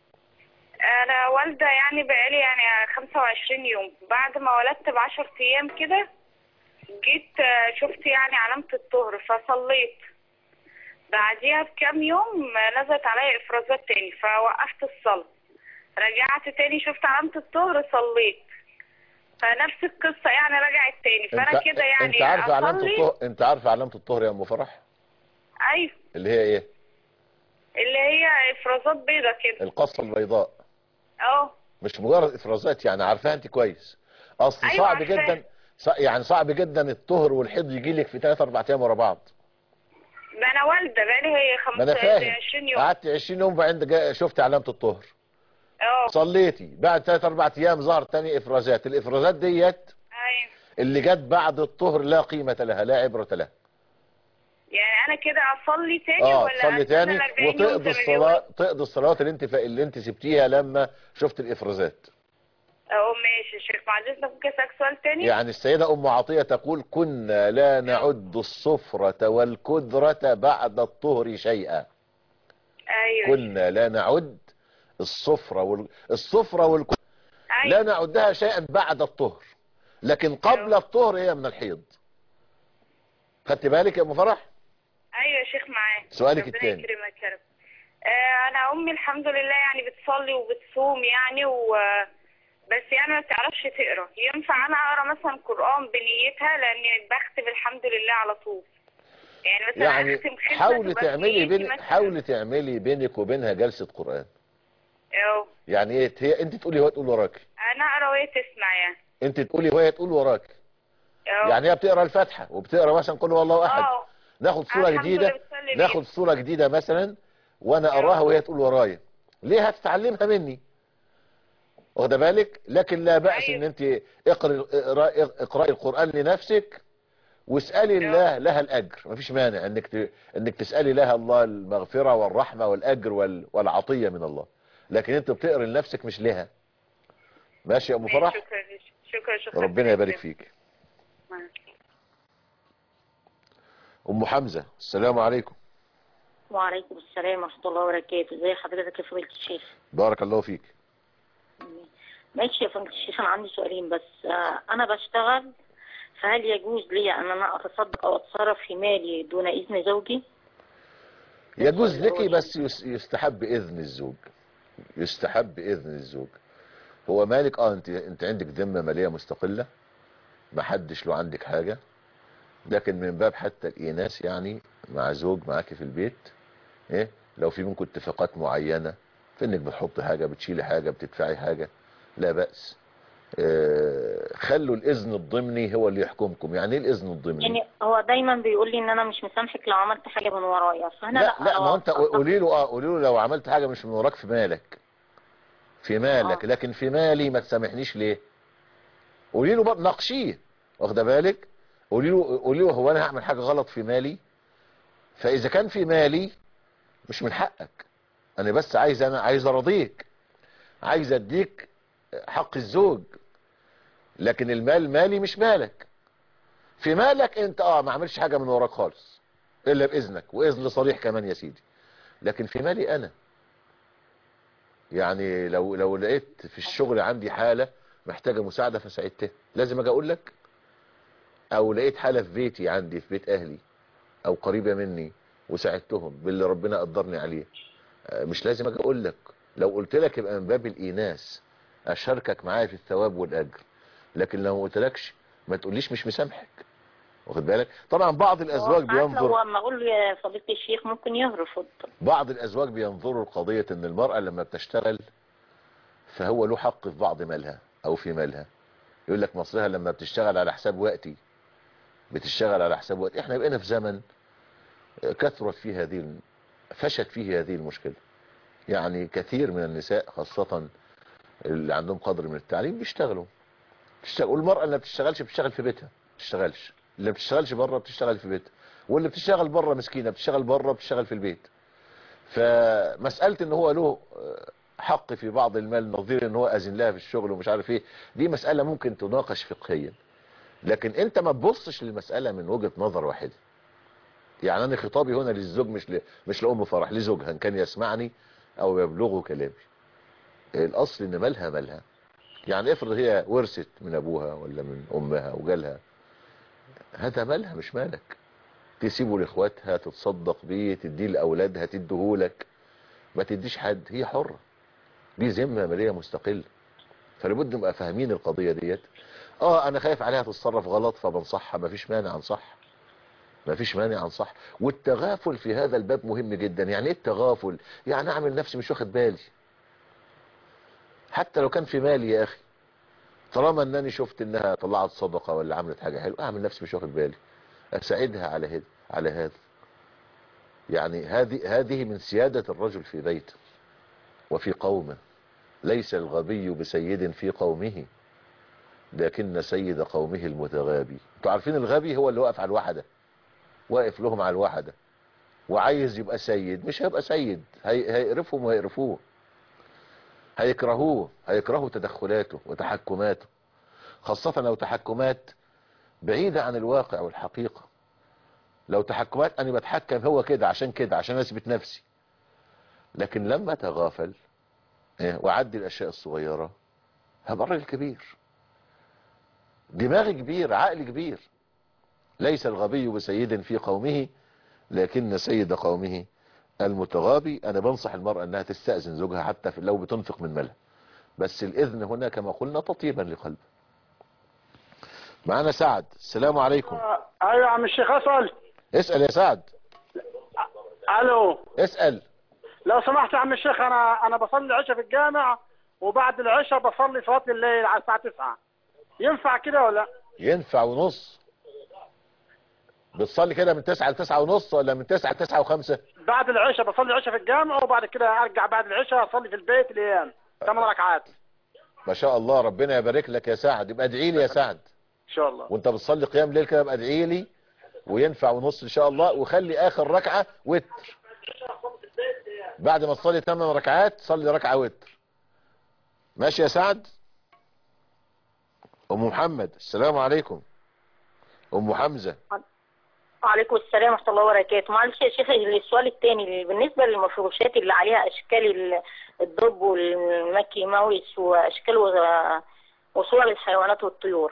أنا والدة يعني بقالي يعني 25 يوم بعد ما ولدت بعشر أيام كده جيت آه، شفت يعني علامة الطهر فصليت بعديها بكام يوم آه، نزلت عليا إفرازات تاني فوقفت الصلاة رجعت تاني شفت علامة الطهر صليت فنفس القصة يعني رجعت تاني فأنا كده يعني انت عارفه علامه أصلي الطهر انت عارفه علامه الطهر يا ام فرح أيوه اللي هي ايه اللي هي إفرازات بيضة كده القصه البيضاء اه مش مجرد افرازات يعني عارفاها انت كويس اصل أيوة صعب عارفاه. جدا ص- يعني صعب جدا الطهر والحيض يجي لك في 3 4 ايام ورا بعض ده أنا والدة بقالي هي ما انا 25 فاهم 20 يوم قعدت 20 يوم بعد جا- شفت علامه الطهر اه صليتي بعد 3 4 ايام ظهر تاني افرازات الافرازات ديت أيوه اللي جت بعد الطهر لا قيمه لها لا عبره لها يعني أنا كده أصلي تاني اه ولا تصلي أستنى تاني 40 يوم وتقضي زي ما الصلاه تقضي الصلوات اللي انت اللي انت سبتيها لما شفت الافرازات اه ماشي يا شيخ معلش ممكن اسالك سؤال تاني يعني السيدة ام عطية تقول كنا لا نعد الصفرة والكدرة بعد الطهر شيئا ايوه كنا لا نعد الصفرة وال... الصفرة والكدرة لا نعدها شيئا بعد الطهر لكن قبل الطهر هي من الحيض خدت بالك يا ام فرح ايوه يا شيخ معاك سؤالك ربنا التاني. يكرمك يا رب آه انا امي الحمد لله يعني بتصلي وبتصوم يعني و بس يعني ما بتعرفش تقرا ينفع انا اقرا مثلا قران بنيتها لاني بختم الحمد لله على طول يعني مثلا يعني اختم ختمه حاولي تبقى تعملي بنيتي بين مثلا. حاولي تعملي بينك وبينها جلسة قرآن اه يعني ايه هي انت تقولي وهي تقول وراكي انا اقرا وهي تسمع يعني انت تقولي وهي تقول وراكي اه يعني هي بتقرا الفاتحة وبتقرا مثلا قل هو الله احد اه ناخد صورة الحمد جديدة لله بتصلي بيها. ناخد صورة جديدة مثلا وانا اقراها وهي تقول ورايا ليه هتتعلمها مني واخده بالك لكن لا بأس ان انت اقرأي اقرأي اقرأي القرآن لنفسك واسألي الله لها الأجر مفيش مانع انك ت... انك تسألي لها الله المغفرة والرحمة والأجر وال... والعطية من الله لكن انت بتقري لنفسك مش لها ماشي يا ابو فرح شكرا شكرا شكرا ربنا يبارك فيك مع ام حمزة السلام عليكم وعليكم السلام ورحمة الله وبركاته ازي حضرتك يا فضيلة الشيخ بارك الله فيك ماشي يا فضيلة الشيخ انا عندي سؤالين بس آه، انا بشتغل فهل يجوز لي ان انا اتصدق او اتصرف في مالي دون اذن زوجي يجوز لك بس يس- يستحب اذن الزوج يستحب اذن الزوج هو مالك اه انت انت عندك ذمه ماليه مستقله ما حدش له عندك حاجه لكن من باب حتى الإيناس يعني مع زوج معاكي في البيت ايه لو في منكم اتفاقات معينة في انك بتحطي حاجة بتشيلي حاجة بتدفعي حاجة لا بأس اه خلوا الإذن الضمني هو اللي يحكمكم يعني ايه الإذن الضمني يعني هو دايما بيقول لي ان انا مش مسامحك لو عملت حاجة من ورايا فانا لا لا, لا ما هو انت قولي له اه قولي له لو عملت حاجة مش من وراك في مالك في مالك لكن في مالي ما تسامحنيش ليه قولي له بقى ناقشيه واخده بالك قولي له قولي له هو انا هعمل حاجة غلط في مالي فاذا كان في مالي مش من حقك انا بس عايز انا عايز ارضيك عايز اديك حق الزوج لكن المال مالي مش مالك في مالك انت اه ما عملش حاجة من وراك خالص الا باذنك واذن صريح كمان يا سيدي لكن في مالي انا يعني لو لو لقيت في الشغل عندي حالة محتاجة مساعدة فساعدتها لازم اجي اقول لك او لقيت حالة في بيتي عندي في بيت اهلي او قريبة مني وساعدتهم باللي ربنا قدرني عليه آه، مش لازم اجي اقول لك لو قلت لك يبقى من باب الايناس اشاركك معايا في الثواب والاجر لكن لو ما قلتلكش ما تقوليش مش مسامحك واخد بالك طبعا بعض الازواج ساعات لو بينظر اما اقول يا فضيلة الشيخ ممكن يرفض بعض الازواج بينظروا القضية ان المرأة لما بتشتغل فهو له حق في بعض مالها او في مالها يقول لك مصرها لما بتشتغل على حساب وقتي بتشتغل على حساب وقت احنا بقينا في زمن كثرت فيه هذه الم- فشت فيه هذه المشكلة يعني كثير من النساء خاصة اللي عندهم قدر من التعليم بيشتغلوا بتشتغل والمرأة اللي ما بتشتغلش بتشتغل في بيتها ما بتشتغلش اللي ما بتشتغلش بره بتشتغل في بيتها واللي بتشتغل بره مسكينة بتشتغل بره بتشتغل في البيت فمسألة ان هو له حق في بعض المال نظير ان هو اذن لها في الشغل ومش عارف ايه دي مسألة ممكن تناقش فقهيا لكن انت ما تبصش للمسألة من وجهة نظر واحدة يعني انا خطابي هنا للزوج مش ل... مش لأم فرح لزوجها ان كان يسمعني او يبلغه كلامي الاصل ان مالها مالها يعني افرض هي ورثت من ابوها ولا من امها وجالها هذا مالها مش مالك تسيبه لاخواتها تتصدق بيه تديه لاولادها تديهولك ما تديش حد هي حرة دي ذمه ماليه مستقله فلابد نبقى فاهمين القضيه ديت اه انا خايف عليها تتصرف غلط فبنصحها مفيش مانع انصح مفيش مانع انصح والتغافل في هذا الباب مهم جدا يعني ايه التغافل يعني اعمل نفسي مش واخد بالي حتى لو كان في مالي يا اخي طالما انني شفت انها طلعت صدقة ولا عملت حاجة حلوة اعمل نفسي مش واخد بالي اساعدها على هذا على هذا يعني هذه هذه من سيادة الرجل في بيته وفي قومه ليس الغبي بسيد في قومه لكن سيد قومه المتغابي انتوا عارفين الغبي هو اللي واقف على الوحدة واقف لهم على الوحدة وعايز يبقى سيد مش هيبقى سيد هي... هيقرفهم وهيقرفوه هيكرهوه هيكرهوا تدخلاته وتحكماته خاصة لو تحكمات بعيدة عن الواقع والحقيقة لو تحكمات انا بتحكم هو كده عشان كده عشان اثبت نفسي لكن لما تغافل إيه، وعدي الاشياء الصغيرة هبقى راجل كبير دماغ كبير عقل كبير ليس الغبي بسيد في قومه لكن سيد قومه المتغابي انا بنصح المرأة انها تستأذن زوجها حتى في- لو بتنفق من مالها بس الاذن هنا كما قلنا تطيبا لقلب معنا سعد السلام عليكم ايوه يا عم الشيخ اسال اسأل يا سعد الو اسأل لو سمحت يا عم الشيخ انا انا بصلي العشاء في الجامع وبعد العشاء بصلي صلاه الليل على الساعه 9 ينفع كده ولا لا؟ ينفع ونص بتصلي كده من تسعة لتسعة ونص ولا من تسعة لتسعة وخمسة بعد العشاء بصلي العشاء في الجامع وبعد كده ارجع بعد العشاء اصلي في البيت الايام ثمان ركعات ما شاء الله ربنا يبارك لك يا سعد يبقى ادعي لي يا سعد ان شاء الله وانت بتصلي قيام ليل كده يبقى ادعي لي وينفع ونص ان شاء الله وخلي اخر ركعة وتر بعد ما تصلي 8 ركعات صلي ركعة وتر ماشي يا سعد ام محمد السلام عليكم ام حمزة وعليكم السلام ورحمة الله وبركاته معلش يا شيخ السؤال الثاني بالنسبة للمفروشات اللي عليها أشكال ال- الدب والمكي ماوس وأشكال و- وصور الحيوانات والطيور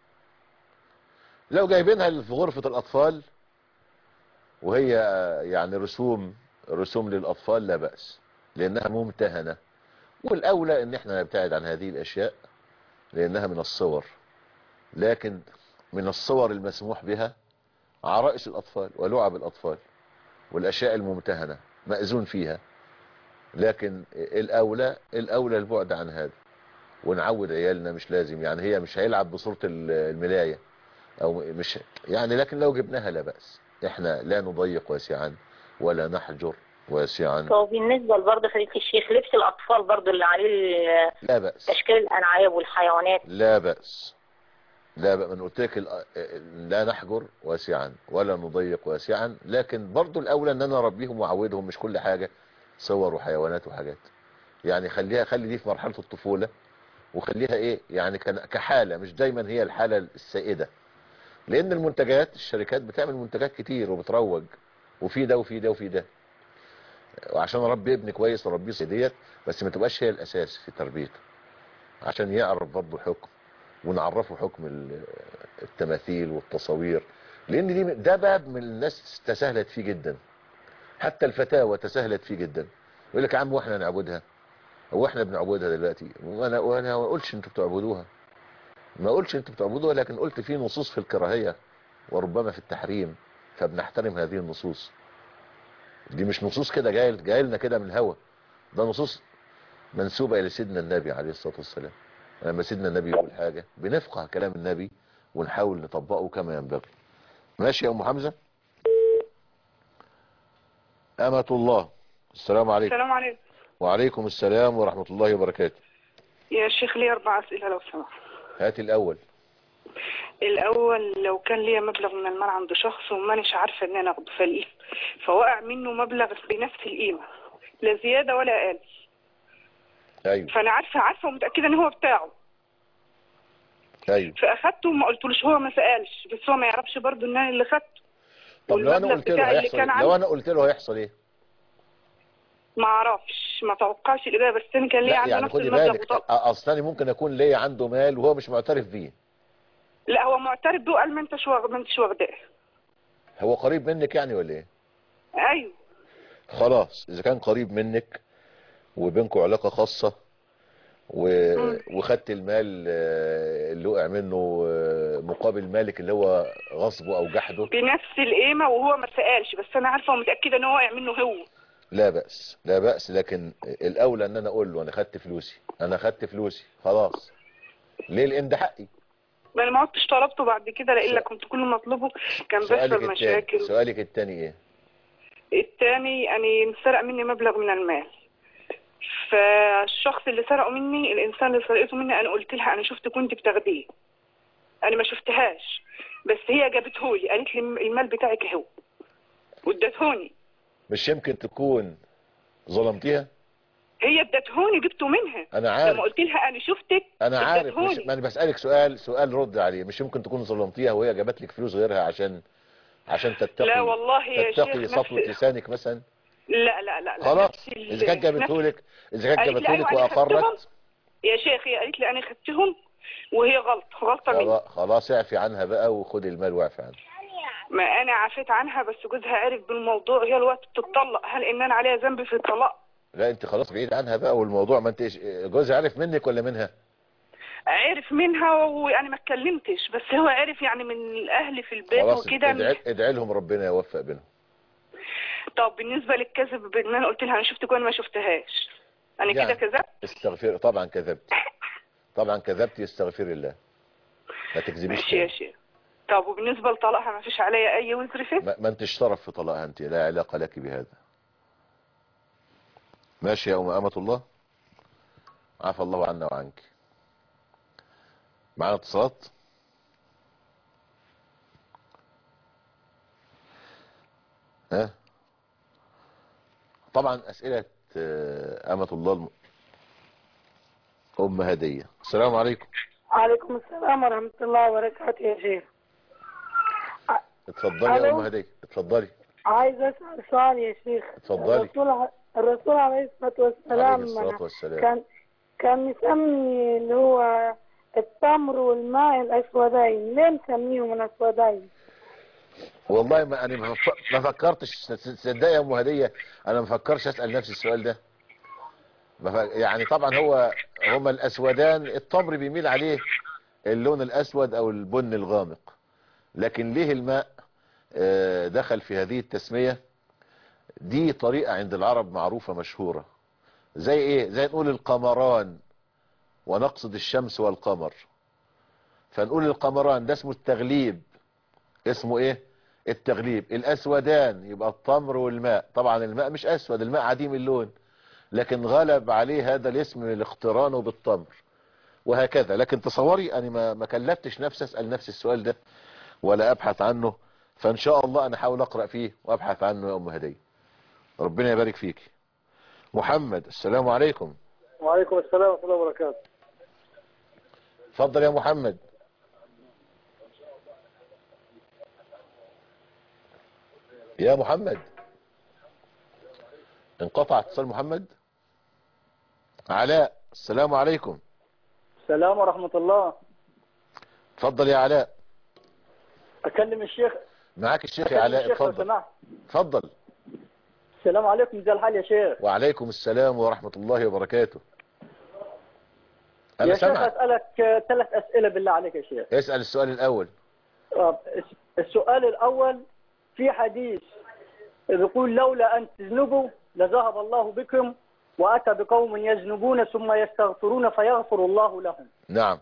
لو جايبينها في غرفة الأطفال وهي يعني رسوم رسوم للأطفال لا بأس لأنها ممتهنة والأولى أن احنا نبتعد عن هذه الأشياء لأنها من الصور لكن من الصور المسموح بها عرائس الأطفال ولعب الأطفال والأشياء الممتهنة مأذون فيها لكن الأولى الأولى البعد عن هذا ونعود عيالنا مش لازم يعني هي مش هيلعب بصورة الملاية او مش يعني لكن لو جبناها لا بأس احنا لا نضيق واسعا ولا نحجر واسعا طب بالنسبة برضه فضيلة الشيخ لبس الأطفال برضه اللي عليه ال- لا بأس أشكال الأنعام والحيوانات لا بأس لا بأس من قلت لك ال- لا نحجر واسعا ولا نضيق واسعا لكن برضو الاولى ان انا اربيهم واعودهم مش كل حاجة صور وحيوانات وحاجات يعني خليها خلي دي في مرحلة الطفولة وخليها ايه يعني كان- كحالة مش دايما هي الحالة السائدة لان المنتجات الشركات بتعمل منتجات كتير وبتروج وفي ده وفي ده وفي ده وعشان اربي ابني كويس اربيه ديت بس ما تبقاش هي الاساس في تربيته عشان يعرف برضه حكم ونعرفه حكم ال- التماثيل والتصاوير لان دي ده باب من الناس تساهلت فيه جدا حتى الفتاوى تساهلت فيه جدا يقول لك يا عم واحنا نعبدها هو احنا بنعبدها دلوقتي وانا وانا ما اقولش انتوا بتعبدوها ما اقولش انتوا بتعبدوها لكن قلت في نصوص في الكراهية وربما في التحريم فبنحترم هذه النصوص دي مش نصوص كده جاي جاي لنا كده من الهوا ده نصوص منسوبة الى سيدنا النبي عليه الصلاة والسلام لما سيدنا النبي يقول حاجة بنفقه كلام النبي ونحاول نطبقه كما ينبغي ماشي يا ام حمزة أمة الله السلام عليكم السلام عليكم وعليكم السلام ورحمة الله وبركاته يا شيخ لي أربع أسئلة لو سمحت هات الأول الأول لو كان ليا مبلغ من المال عند شخص ومانيش عارفة إن أنا أخده فلقيه فوقع منه مبلغ بنفس القيمة لا زيادة ولا أقل أيوه فأنا عارفة عارفة ومتأكدة إن هو بتاعه أيوه فأخدته وما قلتلوش هو ما سألش بس هو ما يعرفش برضه إن أنا اللي خدته طب لو أنا والمبلغ قلت له بتاعي اللي هيحصل كان إيه؟ عندي- لو أنا قلت له هيحصل إيه ما أعرفش ما توقعش الإجابة بس أنا كان ليا لا عنده يعني نفس خدي المبلغ بالك وطلب أصلا ممكن أكون ليا عنده مال وهو مش معترف بيه لا هو معترف بيه وقال ما أنتش واخ- ما أنتش واخداه هو قريب منك يعني ولا إيه أيوه خلاص إذا كان قريب منك وبينكم علاقة خاصة و... وخدت المال آه، اللي وقع منه آه، مقابل مالك اللي هو غصبه أو جحده بنفس القيمة وهو ما سألش بس أنا عارفة ومتأكدة إن هو واقع منه هو لا بأس لا بأس لكن الأولى ان انا اقول له انا خدت فلوسي انا خدت فلوسي خلاص ليه لان ده حقي ما انا ما عدتش طلبته بعد كده لان كنت كل ما اطلبه كان سؤالك بيحصل التاني مشاكل سؤالك التاني ايه التاني يعني انسرق مني مبلغ من المال فالشخص اللي سرقه مني الانسان اللي سرقته مني انا قلت لها انا شفت كنت بتاخديه انا ما شفتهاش بس هي جابته لي قالت لي المال بتاعك اهو وادتهوني مش يمكن تكون ظلمتيها هي ادتهوني جبته منها انا عارف لما قلت لها انا شفتك انا عارف مش ادتهوني. ما انا بسالك سؤال سؤال رد عليه مش يمكن تكون ظلمتيها وهي جابت لك فلوس غيرها عشان عشان تتقي لا والله يا تتقي شيخ سطوه نفس- لسانك مثلا لا لا لا لا خلاص نفس ال- اذا كانت جابته لك اذا كانت قالت لي جابته أيوة لك أنا خدتهم. واقرت يا شيخ هي قالت لي انا خدتهم وهي غلط غلطه مني خلاص- خلاص اعفي عنها بقى وخدي المال واعفي عنها ما انا عفيت عنها بس جوزها عرف بالموضوع هي الوقت بتطلق هل ان انا عليها ذنب في الطلاق لا انت خلاص بعيد عنها بقى والموضوع ما انت جوزها عارف منك ولا منها عرف منها وانا ما اتكلمتش بس هو عرف يعني من الاهل في البيت خلاص وكده ادعي ادعي لهم ربنا يوفق بينهم طب بالنسبه للكذب بان انا قلت لها انا شفتك وانا ما شفتهاش انا كده يعني كذبت استغفر طبعا كذبت طبعا كذبت استغفر الله ما تكذبيش ماشي يا تاني. شيخ طب وبالنسبه لطلاقها ما فيش عليا اي وزر فيه ما, ما انتش طرف في طلاقها انت لا علاقة لك بهذا ماشي يا أم أمة الله عفى الله عنا وعنك معنا اتصالات ها طبعا أسئلة آه، أمة الله الم... أم هدية السلام عليكم عليكم السلام ورحمة الله وبركاته يا شيخ اتفضلي يا ألو. أم هدية اتفضلي عايز أسأل سؤال يا شيخ اتفضلي. الرسول ع- الرسول عليه الصلاة والسلام عليه الصلاة والسلام. كان كان مسمي اللي هو التمر والماء الأسودين ليه مسميهم الأسودين؟ والله ما انا ما ف- ما فكرتش تصدقي يا ام هديه انا ما فكرش اسال نفسي السؤال ده ما ف... يعني طبعا هو هما الاسودان التمر بيميل عليه اللون الاسود او البن الغامق لكن ليه الماء آه، دخل في هذه التسمية دي طريقة عند العرب معروفة مشهورة زي ايه زي نقول القمران ونقصد الشمس والقمر فنقول القمران ده اسمه التغليب اسمه ايه التغليب الاسودان يبقى التمر والماء طبعا الماء مش اسود الماء عديم اللون لكن غلب عليه هذا الاسم الاقتران بالتمر وهكذا لكن تصوري انا ما ما كلفتش نفسي اسال نفسي السؤال ده ولا ابحث عنه فان شاء الله انا احاول اقرا فيه وابحث عنه يا ام هديه ربنا يبارك فيك محمد السلام عليكم وعليكم السلام ورحمة الله وبركاته اتفضل يا محمد يا محمد انقطع اتصال محمد علاء السلام عليكم السلام ورحمة الله اتفضل يا علاء أكلم الشيخ معاك الشيخ أكلم يا علاء الشيخ لو اتفضل سمحت اتفضل السلام عليكم زي الحال يا شيخ وعليكم السلام ورحمة الله وبركاته انا يا شيخ سامعك أسألك آه، ثلاث أسئلة بالله عليك يا شيخ اسأل السؤال الاول آه، الس- السؤال الأول في حديث يقول لولا أن تذنبوا لذهب الله بكم وأتى بقوم يذنبون ثم يستغفرون فيغفر الله لهم نعم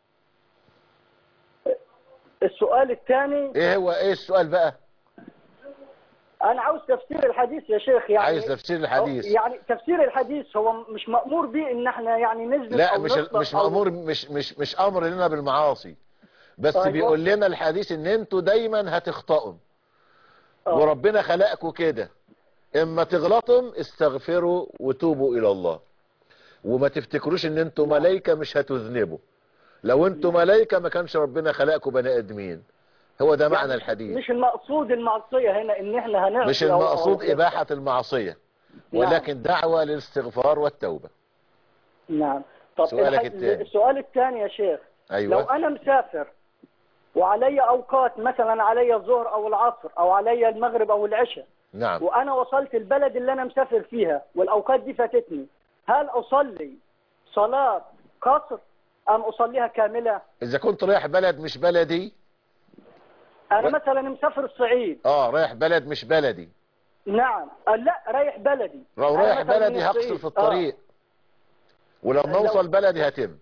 السؤال الثاني ايه هو ايه السؤال بقى أنا عاوز تفسير الحديث يا شيخ يعني عايز تفسير الحديث. يعني تفسير الحديث هو مش مأمور به إن احنا يعني نذنب لا أو مش نطلق مش أو- مأمور مش مش مش امر لنا بالمعاصي بس أيوة. بيقول لنا الحديث ان انتوا دايما هتخطئوا وربنا خلقكم كده اما تغلطوا استغفروا وتوبوا الى الله وما تفتكروش ان انتوا ملائكة مش هتذنبوا لو انتوا ملائكة ما كانش ربنا خلقكم بني ادمين هو ده معنى الحديث مش المقصود المعصية هنا إن احنا هنعصي مش أو- المقصود أو- اباحة المعصية نعم. ولكن دعوة للاستغفار والتوبة نعم طب سؤالك الح- التاني. السؤال الثاني يا شيخ أيوة. لو انا مسافر وعلي اوقات مثلا علي الظهر او العصر او علي المغرب او العشاء نعم وانا وصلت البلد اللي انا مسافر فيها والاوقات دي فاتتني هل اصلي صلاة قصر ام اصليها كاملة اذا كنت رايح بلد مش بلدي انا مثلا مسافر الصعيد اه رايح بلد مش بلدي نعم أه لا رايح بلدي لو أنا رايح مثلاً من بلدي هقصر الصعيد. في الطريق ولما لو- اوصل بلدي هتم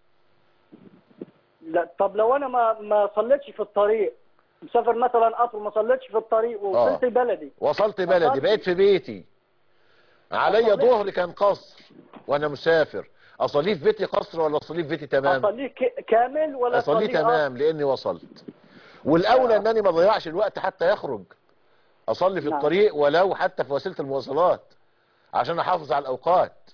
لا طب لو انا ما ما صليتش في الطريق مسافر مثلا قطر وما صليتش في الطريق ووصلت آه. بلدي وصلت بلدي أصلي. بقيت في بيتي عليا ظهر كان قصر وانا مسافر اصليه في بيتي قصر ولا اصليه في بيتي تمام اصليه ك- كامل ولا اصليه أصليه تمام لاني وصلت والاولى انني ما اضيعش الوقت حتى يخرج اصلي في نعم. الطريق ولو حتى في وسيله المواصلات عشان احافظ على الاوقات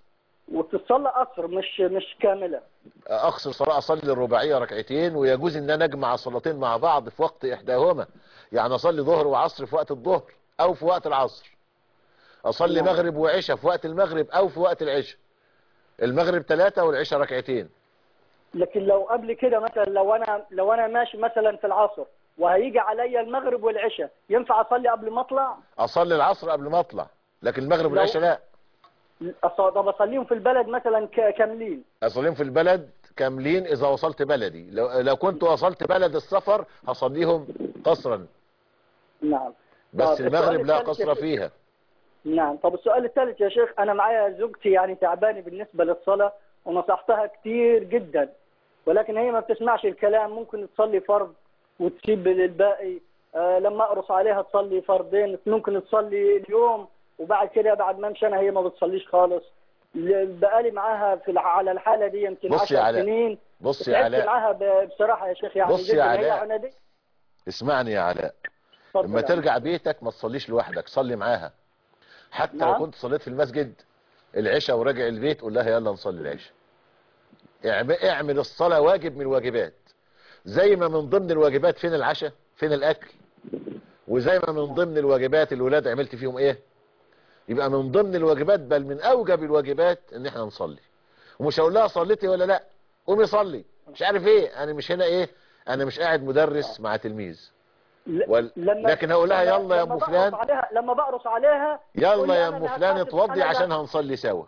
وتصلى قصر مش مش كامله اقصر صلاة اصلي الرباعية ركعتين ويجوز ان انا اجمع الصلاتين مع بعض في وقت احداهما يعني اصلي ظهر وعصر في وقت الظهر او في وقت العصر اصلي نعم. مغرب وعشاء في وقت المغرب او في وقت العشاء المغرب ثلاثة والعشاء ركعتين لكن لو قبل كده مثلا لو انا لو انا ماشي مثلا في العصر وهيجي عليا المغرب والعشاء ينفع اصلي قبل ما اطلع اصلي العصر قبل ما اطلع لكن المغرب لو- والعشاء لا أص- طب اصليهم في البلد مثلا ك- كاملين اصليهم في البلد كاملين اذا وصلت بلدي لو, لو كنت وصلت بلد السفر هصليهم قصرا نعم بس طب السؤال المغرب لا الثالث يا قصر شيخ. فيها نعم طب السؤال الثالث يا شيخ انا معايا زوجتي يعني تعبانه بالنسبه للصلاه ونصحتها كتير جدا ولكن هي ما بتسمعش الكلام ممكن تصلي فرض وتسيب للباقي آه لما اقرص عليها تصلي فردين ممكن تصلي اليوم وبعد كده بعد ما امشي انا هي ما بتصليش خالص ل- بقالي معاها في الع- على الحاله دي يمكن بص يا 10 علاء. سنين بص يا تعبت علاء معاها ب- بصراحه يا شيخ يعني بص يا جدا هي علاء. عنادية. اسمعني يا علاء اتفضل لما يا ترجع بيتك ما تصليش لوحدك صلي معاها حتى لو نعم. كنت صليت في المسجد العشاء وراجع البيت قول لها يلا نصلي العشاء اعم- اعمل الصلاة واجب من الواجبات زي ما من ضمن الواجبات فين العشاء فين الاكل وزي ما من ضمن الواجبات الولاد عملت فيهم ايه يبقى من ضمن الواجبات بل من اوجب الواجبات ان احنا نصلي ومش هقول لها صليتي ولا لا قومي صلي مش عارف ايه انا مش هنا ايه انا مش قاعد مدرس مع تلميذ وال... لما لكن هقول لها لما- يلا يا لما ام بقرص فلان عليها لما بقرص عليها تقول يلا لي يا أنا ام اللي فلان هتحاسب اتوضي على عشان ده. هنصلي سوا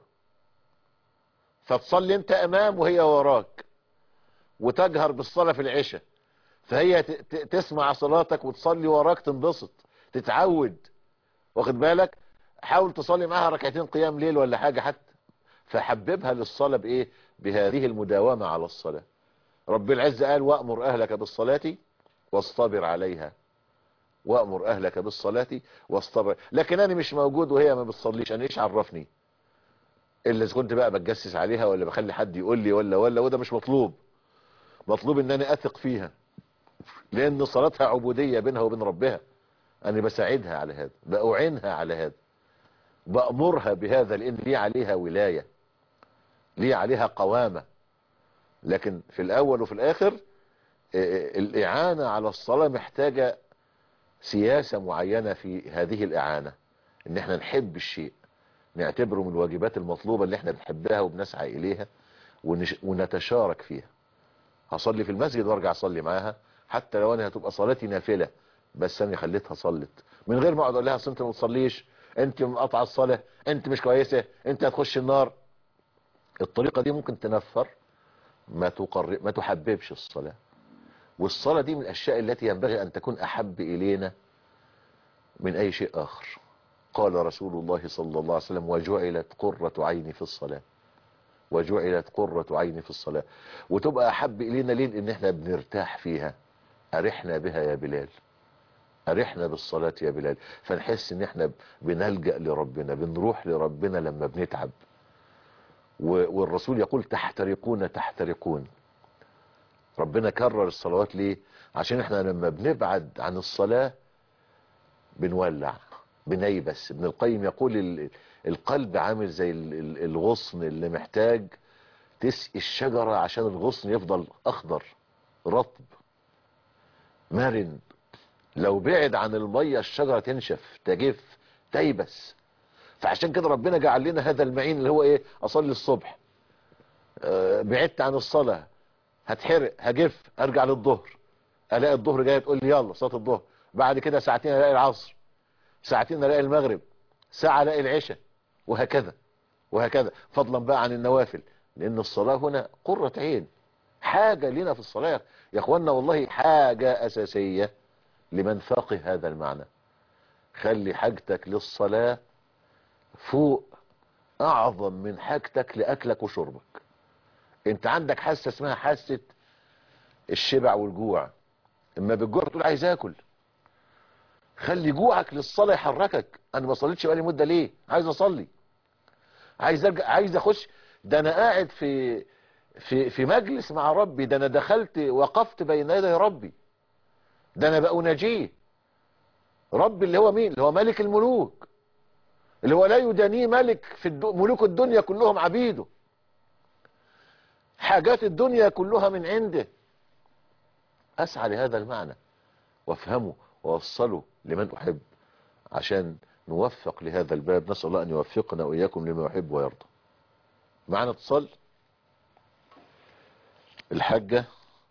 فتصلي انت امام وهي وراك وتجهر بالصلاة في العشاء فهي ت- ت- تسمع صلاتك وتصلي وراك تنبسط تتعود واخد بالك حاول تصلي معاها ركعتين قيام ليل ولا حاجة حتى فحببها للصلاة بايه بهذه المداومة على الصلاة رب العزة قال وأمر أهلك بالصلاة واصطبر عليها وأمر أهلك بالصلاة واصطبر لكن أنا مش موجود وهي ما بتصليش أنا إيش عرفني إلا إذا كنت بقى بتجسس عليها ولا بخلي حد يقول لي ولا ولا وده مش مطلوب مطلوب إن أنا أثق فيها لأن صلاتها عبودية بينها وبين ربها أنا بساعدها على هذا بأعينها على هذا بأمرها بهذا لأن لي عليها ولاية لي عليها قوامة لكن في الأول وفي الآخر آه، الإعانة على الصلاة محتاجة سياسة معينة في هذه الإعانة إن احنا نحب الشيء نعتبره من الواجبات المطلوبة اللي احنا بنحبها وبنسعى إليها ونش... ونتشارك فيها هصلي في المسجد وارجع اصلي معاها حتى لو انا هتبقى صلاتي نافلة بس انا خليتها صلت من غير ما اقعد اقول لها أصل انت ما بتصليش انت مقاطعه الصلاه انت مش كويسه انت هتخش النار الطريقه دي ممكن تنفر ما تقرب ما تحببش الصلاه والصلاه دي من الاشياء التي ينبغي ان تكون احب الينا من اي شيء اخر قال رسول الله صلى الله عليه وسلم وجعلت قرة عيني في الصلاة وجعلت قرة عيني في الصلاة وتبقى احب الينا ليه لان احنا بنرتاح فيها ارحنا بها يا بلال ارحنا بالصلاة يا بلال فنحس ان احنا بنلجأ لربنا بنروح لربنا لما بنتعب و- والرسول يقول تحترقون تحترقون ربنا كرر الصلوات ليه عشان احنا لما بنبعد عن الصلاة بنولع بنيبس ابن القيم يقول ال- القلب عامل زي ال- ال- الغصن اللي محتاج تسقي الشجرة عشان الغصن يفضل اخضر رطب مرن لو بعد عن المية الشجرة تنشف تجف تيبس فعشان كده ربنا جعل لنا هذا المعين اللي هو ايه اصلي الصبح آه، بعدت عن الصلاة هتحرق هجف ارجع للظهر الاقي الظهر جاي تقول لي يلا صلاة الظهر بعد كده ساعتين الاقي العصر ساعتين الاقي المغرب ساعة الاقي العشاء وهكذا وهكذا فضلا بقى عن النوافل لان الصلاة هنا قرة عين حاجة لنا في الصلاة يا اخوانا والله حاجة اساسية لمن فاقه هذا المعنى خلي حاجتك للصلاة فوق اعظم من حاجتك لاكلك وشربك انت عندك حاسة اسمها حاسة الشبع والجوع اما بالجوع تقول عايز اكل خلي جوعك للصلاة يحركك انا ما صليتش بقالي مدة ليه عايز اصلي عايز ارجع عايز اخش ده انا قاعد في في في مجلس مع ربي ده انا دخلت وقفت بين يدي ربي ده انا بقى اناجيه ربي اللي هو مين اللي هو ملك الملوك اللي هو لا يدانيه ملك في الدو... ملوك الدنيا كلهم عبيده حاجات الدنيا كلها من عنده اسعى لهذا المعنى وافهمه ووصله لمن احب عشان نوفق لهذا الباب نسأل الله ان يوفقنا واياكم لما يحب ويرضى معنا اتصال الحاجة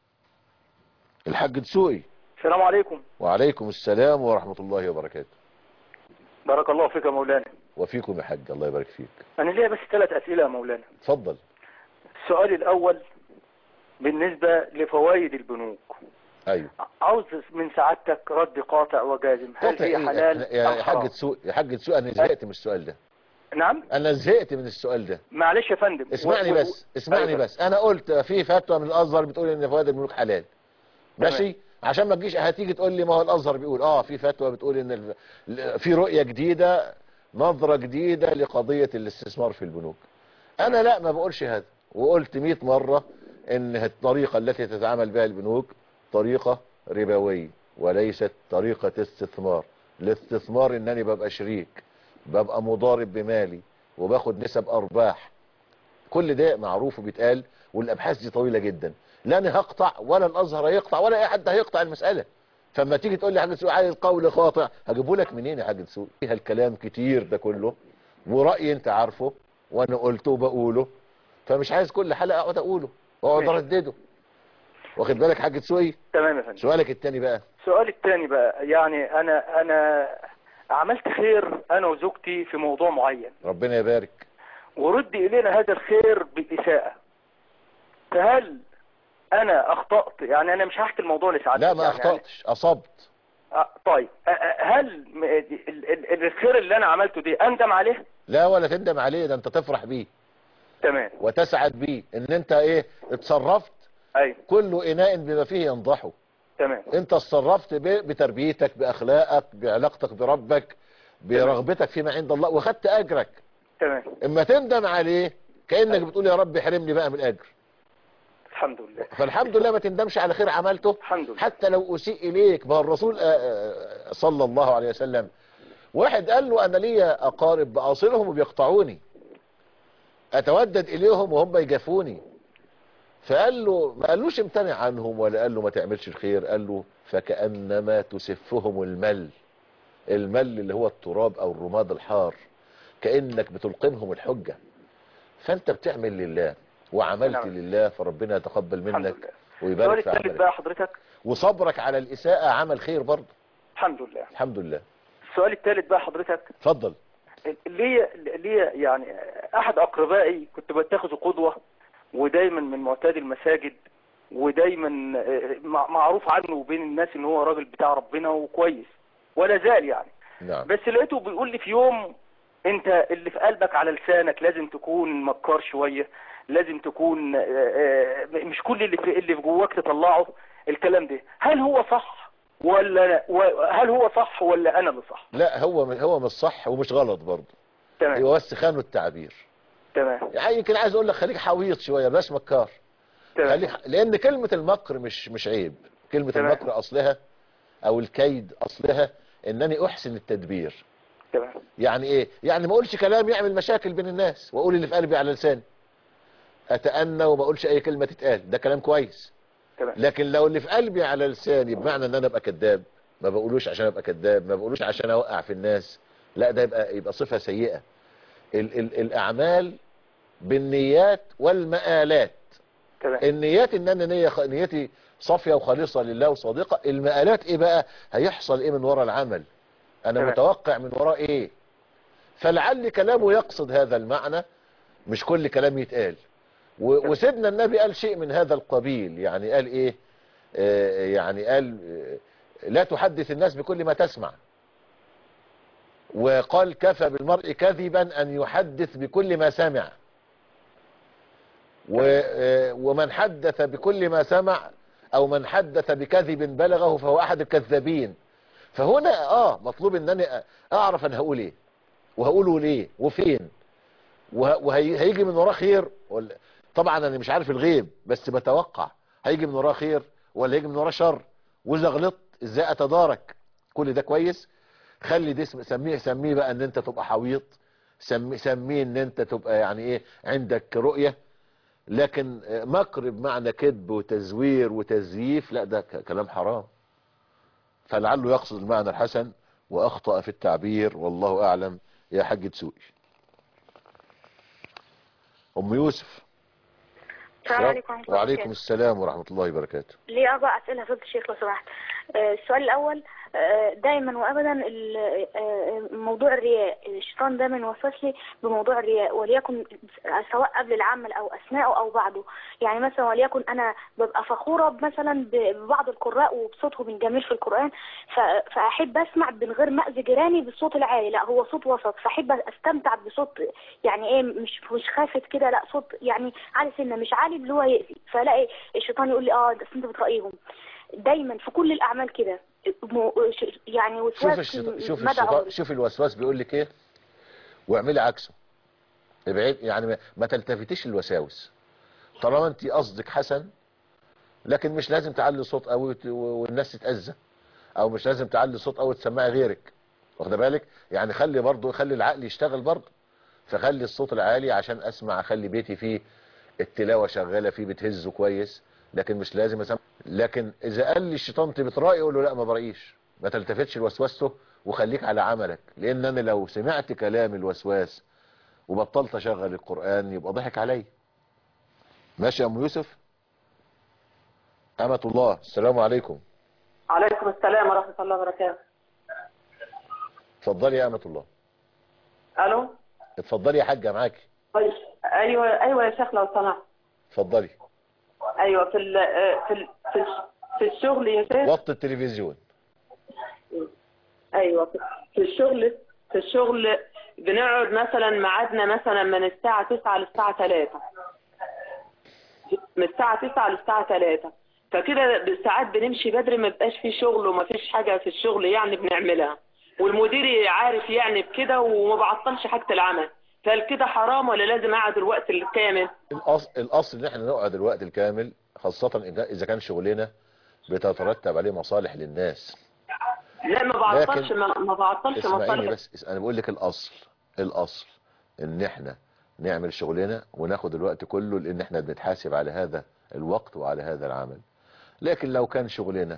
الحاج دسوقي السلام عليكم وعليكم السلام ورحمة الله وبركاته بارك الله فيك يا مولانا وفيكم يا حاج الله يبارك فيك انا ليا بس ثلاث اسئله يا مولانا اتفضل السؤال الاول بالنسبه لفوائد البنوك ايوه عاوز من سعادتك رد قاطع وجازم هل قطع هي إيه؟ حلال يا ام حاج حرام دسوقي يا حاج دسوقي انا زهقت من السؤال ده نعم انا زهقت من السؤال ده معلش يا فندم اسمعني و- و- بس اسمعني أيوة. بس انا قلت في فتوى من الازهر بتقول ان فوائد الملوك حلال ماشي عشان ما تجيش هتيجي تقول لي ما هو الازهر بيقول اه في فتوى بتقول ان ال- ال- في رؤية جديدة نظرة جديدة لقضية الاستثمار في البنوك انا لا ما بقولش هذا وقلت 100 مرة ان الطريقة التي تتعامل بها البنوك طريقة ربوية وليست طريقة استثمار الاستثمار انني ببقى شريك ببقى مضارب بمالي وباخد نسب ارباح كل ده معروف وبيتقال والابحاث دي طويلة جدا لا انا هقطع ولا الازهر هيقطع ولا اي حد هيقطع المسألة فما تيجي تقول لي يا حاج دسوقي عايز قول خاطئ هجيبه لك منين يا حاج دسوقي فيها الكلام كتير ده كله ورأيي انت عارفه وانا قلته وبقوله فمش عايز كل حلقة اقعد اقوله واقعد ماشي. اردده واخد بالك يا حاج دسوقي تمام يا فندم سؤالك التاني بقى السؤال الثاني بقى يعني انا انا عملت خير انا وزوجتي في موضوع معين ربنا يبارك ورد الينا هذا الخير بالاساءة فهل انا اخطأت يعني انا مش هحكي الموضوع لسعادتك لا ما يعني اخطأتش اصبت آه، طيب آه، آه، هل م- ال- ال- الخير اللي انا عملته دي اندم عليه لا ولا تندم عليه ده انت تفرح بيه تمام وتسعد بيه ان انت ايه اتصرفت ايوه كل اناء بما فيه ينضحه تمام انت اتصرفت ب- بتربيتك باخلاقك بعلاقتك بربك برغبتك فيما عند الله واخدت اجرك تمام اما تندم عليه كانك بتقول يا رب احرمني بقى من الاجر الحمد لله فالحمد لله ما تندمش على خير عملته الحمد لله حتى لو اسيء اليك ما هو الرسول آه، آه، صلى الله عليه وسلم واحد قال له انا ليا اقارب باصلهم وبيقطعوني اتودد اليهم وهم يجافوني فقال له ما قالوش امتنع عنهم ولا قال له ما تعملش الخير قال له فكأنما تسفهم المل المل اللي هو التراب او الرماد الحار كأنك بتلقنهم الحجة فانت بتعمل لله وعملت نعم. لله فربنا يتقبل الحمد منك لله السؤال ويبارك في الثالث عملك بقى حضرتك وصبرك على الإساءة عمل خير برضه الحمد لله الحمد لله السؤال الثالث بقى حضرتك اتفضل ليا ليا يعني احد اقربائي كنت بتاخذه قدوه ودايما من معتاد المساجد ودايما آه، مع- معروف عنه بين الناس ان هو راجل بتاع ربنا وكويس ولا زال يعني نعم بس لقيته بيقول لي في يوم انت اللي في قلبك على لسانك لازم تكون مكار شويه لازم تكون آه، آه، مش كل اللي في اللي في جواك تطلعه الكلام ده هل هو صح ولا و- هل هو صح ولا انا اللي صح لا هو هو مش صح ومش غلط برضه تمام هو بس خانوا التعبير تمام يعني يمكن عايز اقول لك خليك حويط شويه بلاش مكار تمام خليك لان كلمه المكر مش مش عيب كلمه تمام. المكر اصلها او الكيد اصلها انني احسن التدبير تمام يعني ايه يعني ما اقولش كلام يعمل مشاكل بين الناس واقول اللي في قلبي على لساني اتأنى وما اقولش اي كلمه تتقال ده كلام كويس تمام لكن لو اللي في قلبي على لساني بمعنى ان انا ابقى كذاب ما بقولوش عشان ابقى كذاب ما بقولوش عشان اوقع في الناس لا ده يبقى يبقى صفة سيئة ال ال الاعمال بالنيات والمآلات تمام النيات ان انا نية نيتي صافية وخالصة لله وصادقة المآلات ايه بقى هيحصل ايه من وراء العمل انا تمام. متوقع من وراء ايه فلعل كلامه يقصد هذا المعنى مش كل كلام يتقال و- وسيدنا النبي قال شيء من هذا القبيل يعني قال ايه آه يعني قال آه لا تحدث الناس بكل ما تسمع وقال كفى بالمرء كذبا ان يحدث بكل ما سمع و- آه ومن حدث بكل ما سمع او من حدث بكذب بلغه فهو احد الكذابين فهنا اه مطلوب ان انا اعرف انا هقول ايه وهقوله ليه وفين وه- وهي- هيجي من وراه خير ولا طبعا انا مش عارف الغيب بس بتوقع هيجي من وراه خير ولا هيجي من وراه شر واذا غلطت ازاي اتدارك كل ده كويس خلي ده اسم سميه سميه بقى ان انت تبقى حويط سمي سميه ان انت تبقى يعني ايه عندك رؤية لكن مكر بمعنى كذب وتزوير وتزييف لا ده ك- كلام حرام فلعله يقصد المعنى الحسن واخطأ في التعبير والله اعلم يا حاج تسوقي ام يوسف السلام عليكم ورحمة الله وعليكم وبركاته. السلام ورحمة الله وبركاته لي أربع أسئلة فضل الشيخ لو سمحت آه، السؤال الأول آه، دائما وأبدا ال- آه، موضوع الرياء الشيطان دايما يوسوس لي بموضوع الرياء وليكن سواء قبل العمل أو أثناءه أو بعده يعني مثلا وليكن أنا ببقى فخورة مثلا ب- ببعض القراء وبصوتهم الجميل في القرآن ف- فأحب أسمع من غير ما أذي جيراني بالصوت العالي لا هو صوت وسط فأحب أستمتع بصوت يعني إيه مش مش خافت كده لا صوت يعني عالي سنة مش عالي اللي هو يأذي فلاقي الشيطان يقول لي اه ده أصل انت بترأيهم دايما في كل الاعمال كده م- ش- يعني شوف وسواس الشيطان شوف مدى الشيطان عمري شوف الوسواس بيقول لك ايه واعملي عكسه ابعد يعني ما- ما تلتفتيش الوساوس طالما انت قصدك حسن لكن مش لازم تعلي صوت قوي وت- والناس تتأذى او مش لازم تعلي صوت قوي تسمعي غيرك واخده بالك يعني خلي برضه خلي العقل يشتغل برضه فخلي الصوت العالي عشان اسمع اخلي بيتي فيه التلاوه شغاله فيه بتهزه كويس لكن مش لازم اسمع لكن اذا قال لي الشيطان انت بتراقي اقول له لا ما براقيش ما تلتفتش لوسوسته وخليك على عملك لان انا لو سمعت كلام الوسواس وبطلت اشغل القران يبقى ضحك عليا ماشي يا ام يوسف امة الله السلام عليكم عليكم السلام ورحمة الله وبركاته اتفضلي يا امة الله ألو اتفضلي يا حاجه معاكي طيب أيوة أيوة يا شيخ لو سمحت اتفضلي أيوة في ال في ال في الش- في الشغل يا شيخ وطي التلفزيون أيوة في- في الشغل في الشغل بنقعد مثلا ميعادنا مثلا من الساعة 9 للساعة 3 من الساعة 9 للساعة 3 فكده ساعات بنمشي بدري ما بقاش في شغل وما فيش حاجة في الشغل يعني بنعملها والمدير عارف يعني بكده وما بعطلش حاجة العمل فهل كده حرام ولا لازم اقعد الوقت الكامل الاصل الاصل ان احنا نقعد الوقت الكامل خاصة إذا- اذا كان شغلنا بتترتب عليه مصالح للناس لا ما بعطلش لكن- ما, ما بعطلش اسمعيني مصالح بس انا بقول لك الاصل الاصل ان احنا نعمل شغلنا وناخد الوقت كله لان احنا بنتحاسب على هذا الوقت وعلى هذا العمل لكن لو كان شغلنا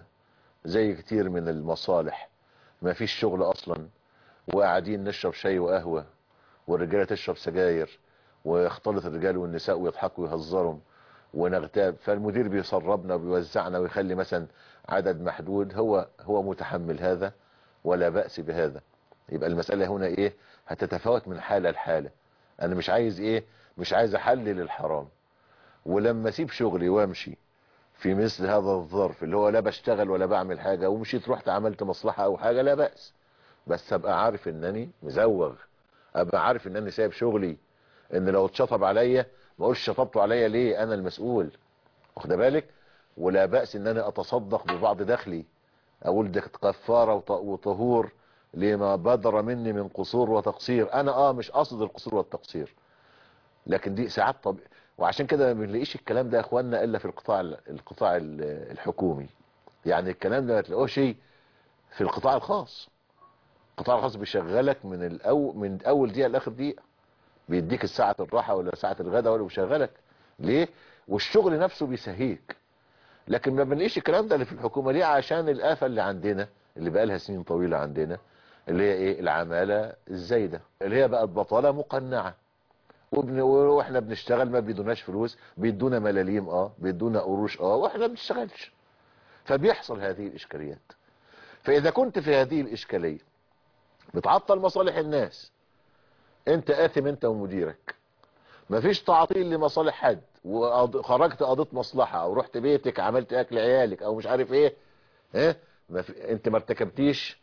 زي كتير من المصالح ما فيش شغل اصلا وقاعدين نشرب شاي وقهوة والرجالة تشرب سجاير ويختلط الرجال والنساء ويضحكوا ويهزروا ونغتاب فالمدير بيسربنا وبيوزعنا ويخلي مثلا عدد محدود هو هو متحمل هذا ولا بأس بهذا يبقى المسألة هنا ايه هتتفاوت من حالة لحالة انا مش عايز ايه مش عايز احلل الحرام ولما اسيب شغلي وامشي في مثل هذا الظرف اللي هو لا بشتغل ولا بعمل حاجة ومشيت رحت عملت مصلحة او حاجة لا بأس بس ابقى عارف انني مزوغ ابقى عارف انني سايب شغلي ان لو اتشطب عليا ما اقولش شطبتوا عليا ليه انا المسؤول واخد بالك ولا بأس ان انا اتصدق ببعض دخلي اقول ده كفارة وط- وطهور لما بدر مني من قصور وتقصير انا اه مش قصد القصور والتقصير لكن دي ساعات طب وعشان كده ما بنلاقيش الكلام ده يا اخوانا الا في القطاع القطاع ال- الحكومي يعني الكلام ده ما تلاقوش شيء في القطاع الخاص القطاع الخاص بيشغلك من الأو من اول دقيقه لاخر دقيقه بيديك الساعه الراحه ولا ساعه الغداء ولا بيشغلك ليه والشغل نفسه بيسهيك لكن ما بنلاقيش الكلام ده اللي في الحكومه ليه عشان الآفة اللي عندنا اللي بقى لها سنين طويله عندنا اللي هي ايه العماله الزايده اللي هي بقت بطاله مقنعه وبن... واحنا بنشتغل ما بيدوناش فلوس بيدونا ملاليم اه بيدونا قروش اه واحنا ما بنشتغلش فبيحصل هذه الاشكاليات فاذا كنت في هذه الاشكاليه بتعطل مصالح الناس انت اثم انت ومديرك مفيش تعطيل لمصالح حد وخرجت قضيت مصلحة او رحت بيتك عملت اكل عيالك او مش عارف ايه اه ما في انت ما ارتكبتيش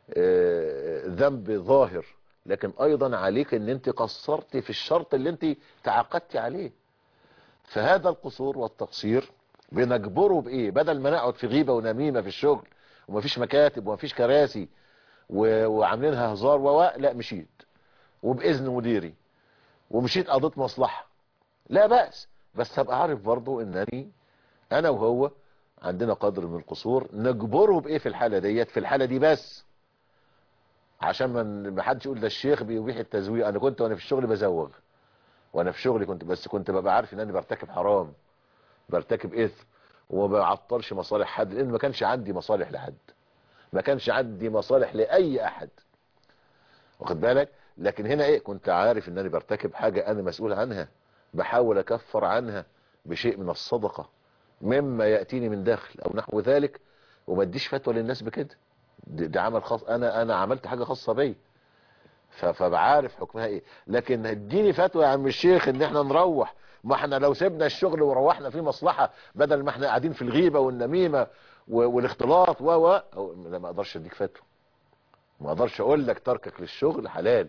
اه ذنب ظاهر لكن ايضا عليك ان انت قصرت في الشرط اللي انت تعاقدت عليه فهذا القصور والتقصير بنجبره بايه بدل ما نقعد في غيبة ونميمة في الشغل ومفيش مكاتب ومفيش كراسي و... وعاملينها هزار و لا مشيت وباذن مديري ومشيت قضيت مصلحة لا بأس بس هبقى عارف برضو انني انا وهو عندنا قدر من القصور نجبره بايه في الحالة ديت في الحالة دي بس عشان ما ما حدش يقول ده الشيخ بيبيح التزويق انا كنت وانا في الشغل بزوغ وانا في شغلي كنت بس كنت ببقى عارف ان انا برتكب حرام برتكب اثم وما بعطلش مصالح حد لان ما كانش عندي مصالح لحد ما كانش عندي مصالح لاي احد واخد بالك لكن هنا ايه كنت عارف ان انا برتكب حاجة انا مسؤول عنها بحاول اكفر عنها بشيء من الصدقة مما يأتيني من دخل او نحو ذلك وما اديش فتوى للناس بكده ده ده عمل خاص انا انا عملت حاجة خاصة بيا ف- فبعارف حكمها ايه لكن اديني فتوى يا عم الشيخ ان احنا نروح ما احنا لو سيبنا الشغل وروحنا في مصلحة بدل ما احنا قاعدين في الغيبة والنميمة و- والاختلاط و و أو- لا ما اقدرش اديك فتوى ما اقدرش اقول لك تركك للشغل حلال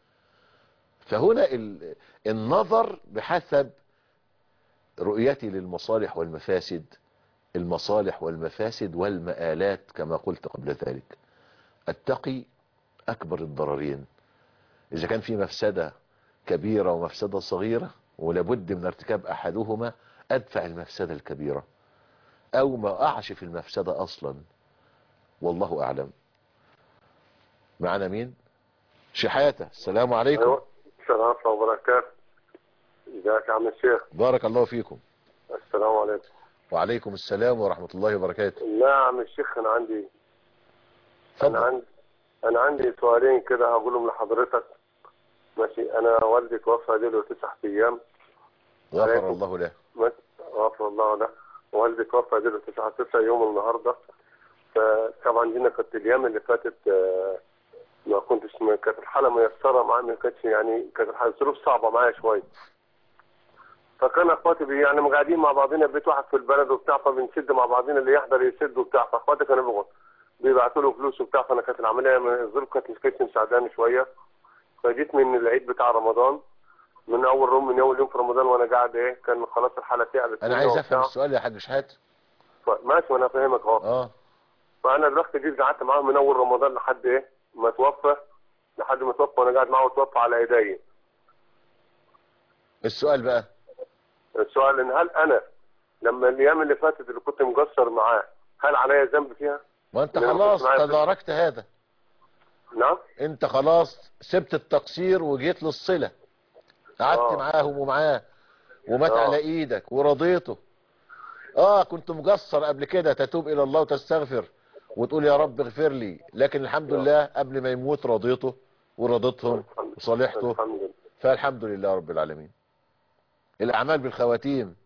فهنا ال- النظر بحسب رؤيتي للمصالح والمفاسد المصالح والمفاسد والمآلات كما قلت قبل ذلك اتقي اكبر الضررين اذا كان في مفسدة كبيرة ومفسدة صغيرة ولابد من ارتكاب احدهما ادفع المفسدة الكبيرة او ما اقعش في المفسدة اصلا والله اعلم معنا مين شحاتة السلام عليكم أيوة. السلام ورحمة الله وبركاته ازيك يا عم الشيخ بارك الله فيكم السلام عليكم وعليكم السلام ورحمة الله وبركاته لا يا عم الشيخ انا عندي انا عندي انا عندي سؤالين كده هقولهم لحضرتك ماشي انا والدي توفى له تسع ايام غفر عليكم. الله له ماشي. غفر الله له والدي توفى له تسعة تسع يوم النهارده فطبعا دينا كانت الايام اللي فاتت آه، ما كنتش ما كانت الحاله ميسره معايا ما كانتش يعني كانت الحالة- الظروف صعبه معايا شويه فكان اخواتي بي يعني قاعدين مع بعضنا بيت واحد في البلد وبتاع فبنسد مع بعضنا اللي يحضر يسد وبتاع فاخواتي كانوا بيبقوا- بيبعتوا له فلوس وبتاع فانا كانت العمليه من- الظروف كانت مش كانتش مساعداني شويه فجيت من العيد بتاع رمضان من اول يوم من اول يوم في رمضان وانا قاعد ايه كان خلاص الحاله تعبت انا مني عايز وبتاع. افهم السؤال يا حاج شحاتة ف- ماشي وانا فاهمك اهو اه فانا دلوقتي جيت قعدت معاه من اول رمضان لحد ايه ما توفى لحد ما توفى وانا قاعد معاه وتوفى على ايديا السؤال بقى السؤال ان هل انا لما الايام اللي فاتت اللي كنت مقصر معاه هل عليا ذنب فيها؟ ما انت إن أنا كنت خلاص معاه في- تداركت هذا نعم انت خلاص سبت التقصير وجيت للصلة قعدت آه. معاهم ومعاه ومات آه. على ايدك ورضيته اه كنت مقصر قبل كده تتوب الى الله وتستغفر وتقول يا رب اغفر لي لكن الحمد لله قبل ما يموت رضيته ورضيتهم وصالحته الحمد لله فالحمد لله رب العالمين الاعمال بالخواتيم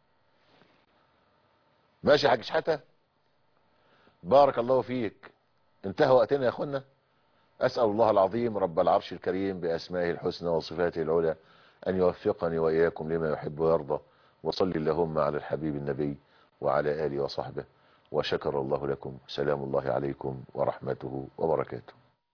ماشي يا حاج شحاتة بارك الله فيك انتهى وقتنا يا اخوانا اسأل الله العظيم رب العرش الكريم باسمائه الحسنى وصفاته العلى ان يوفقني واياكم لما يحب ويرضى وصل اللهم على الحبيب النبي وعلى اله وصحبه وشكر الله لكم سلام الله عليكم ورحمته وبركاته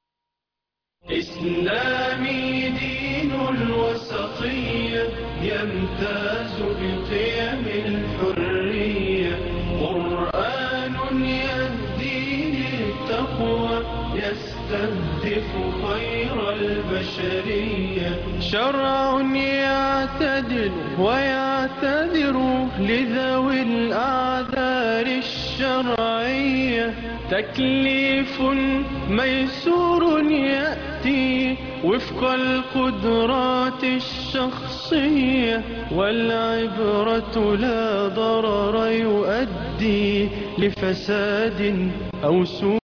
إسلامي دين الوسطية يمتاز بقيم الحرية قرآن يهدي للتقوى يستهدف خير البشرية شرع يعتدل ويعتذر لذوي الأعذار الشرعية تكليف ميسور يأتي وفق القدرات الشخصية والعبرة لا ضرر يؤدي لفساد أو سوء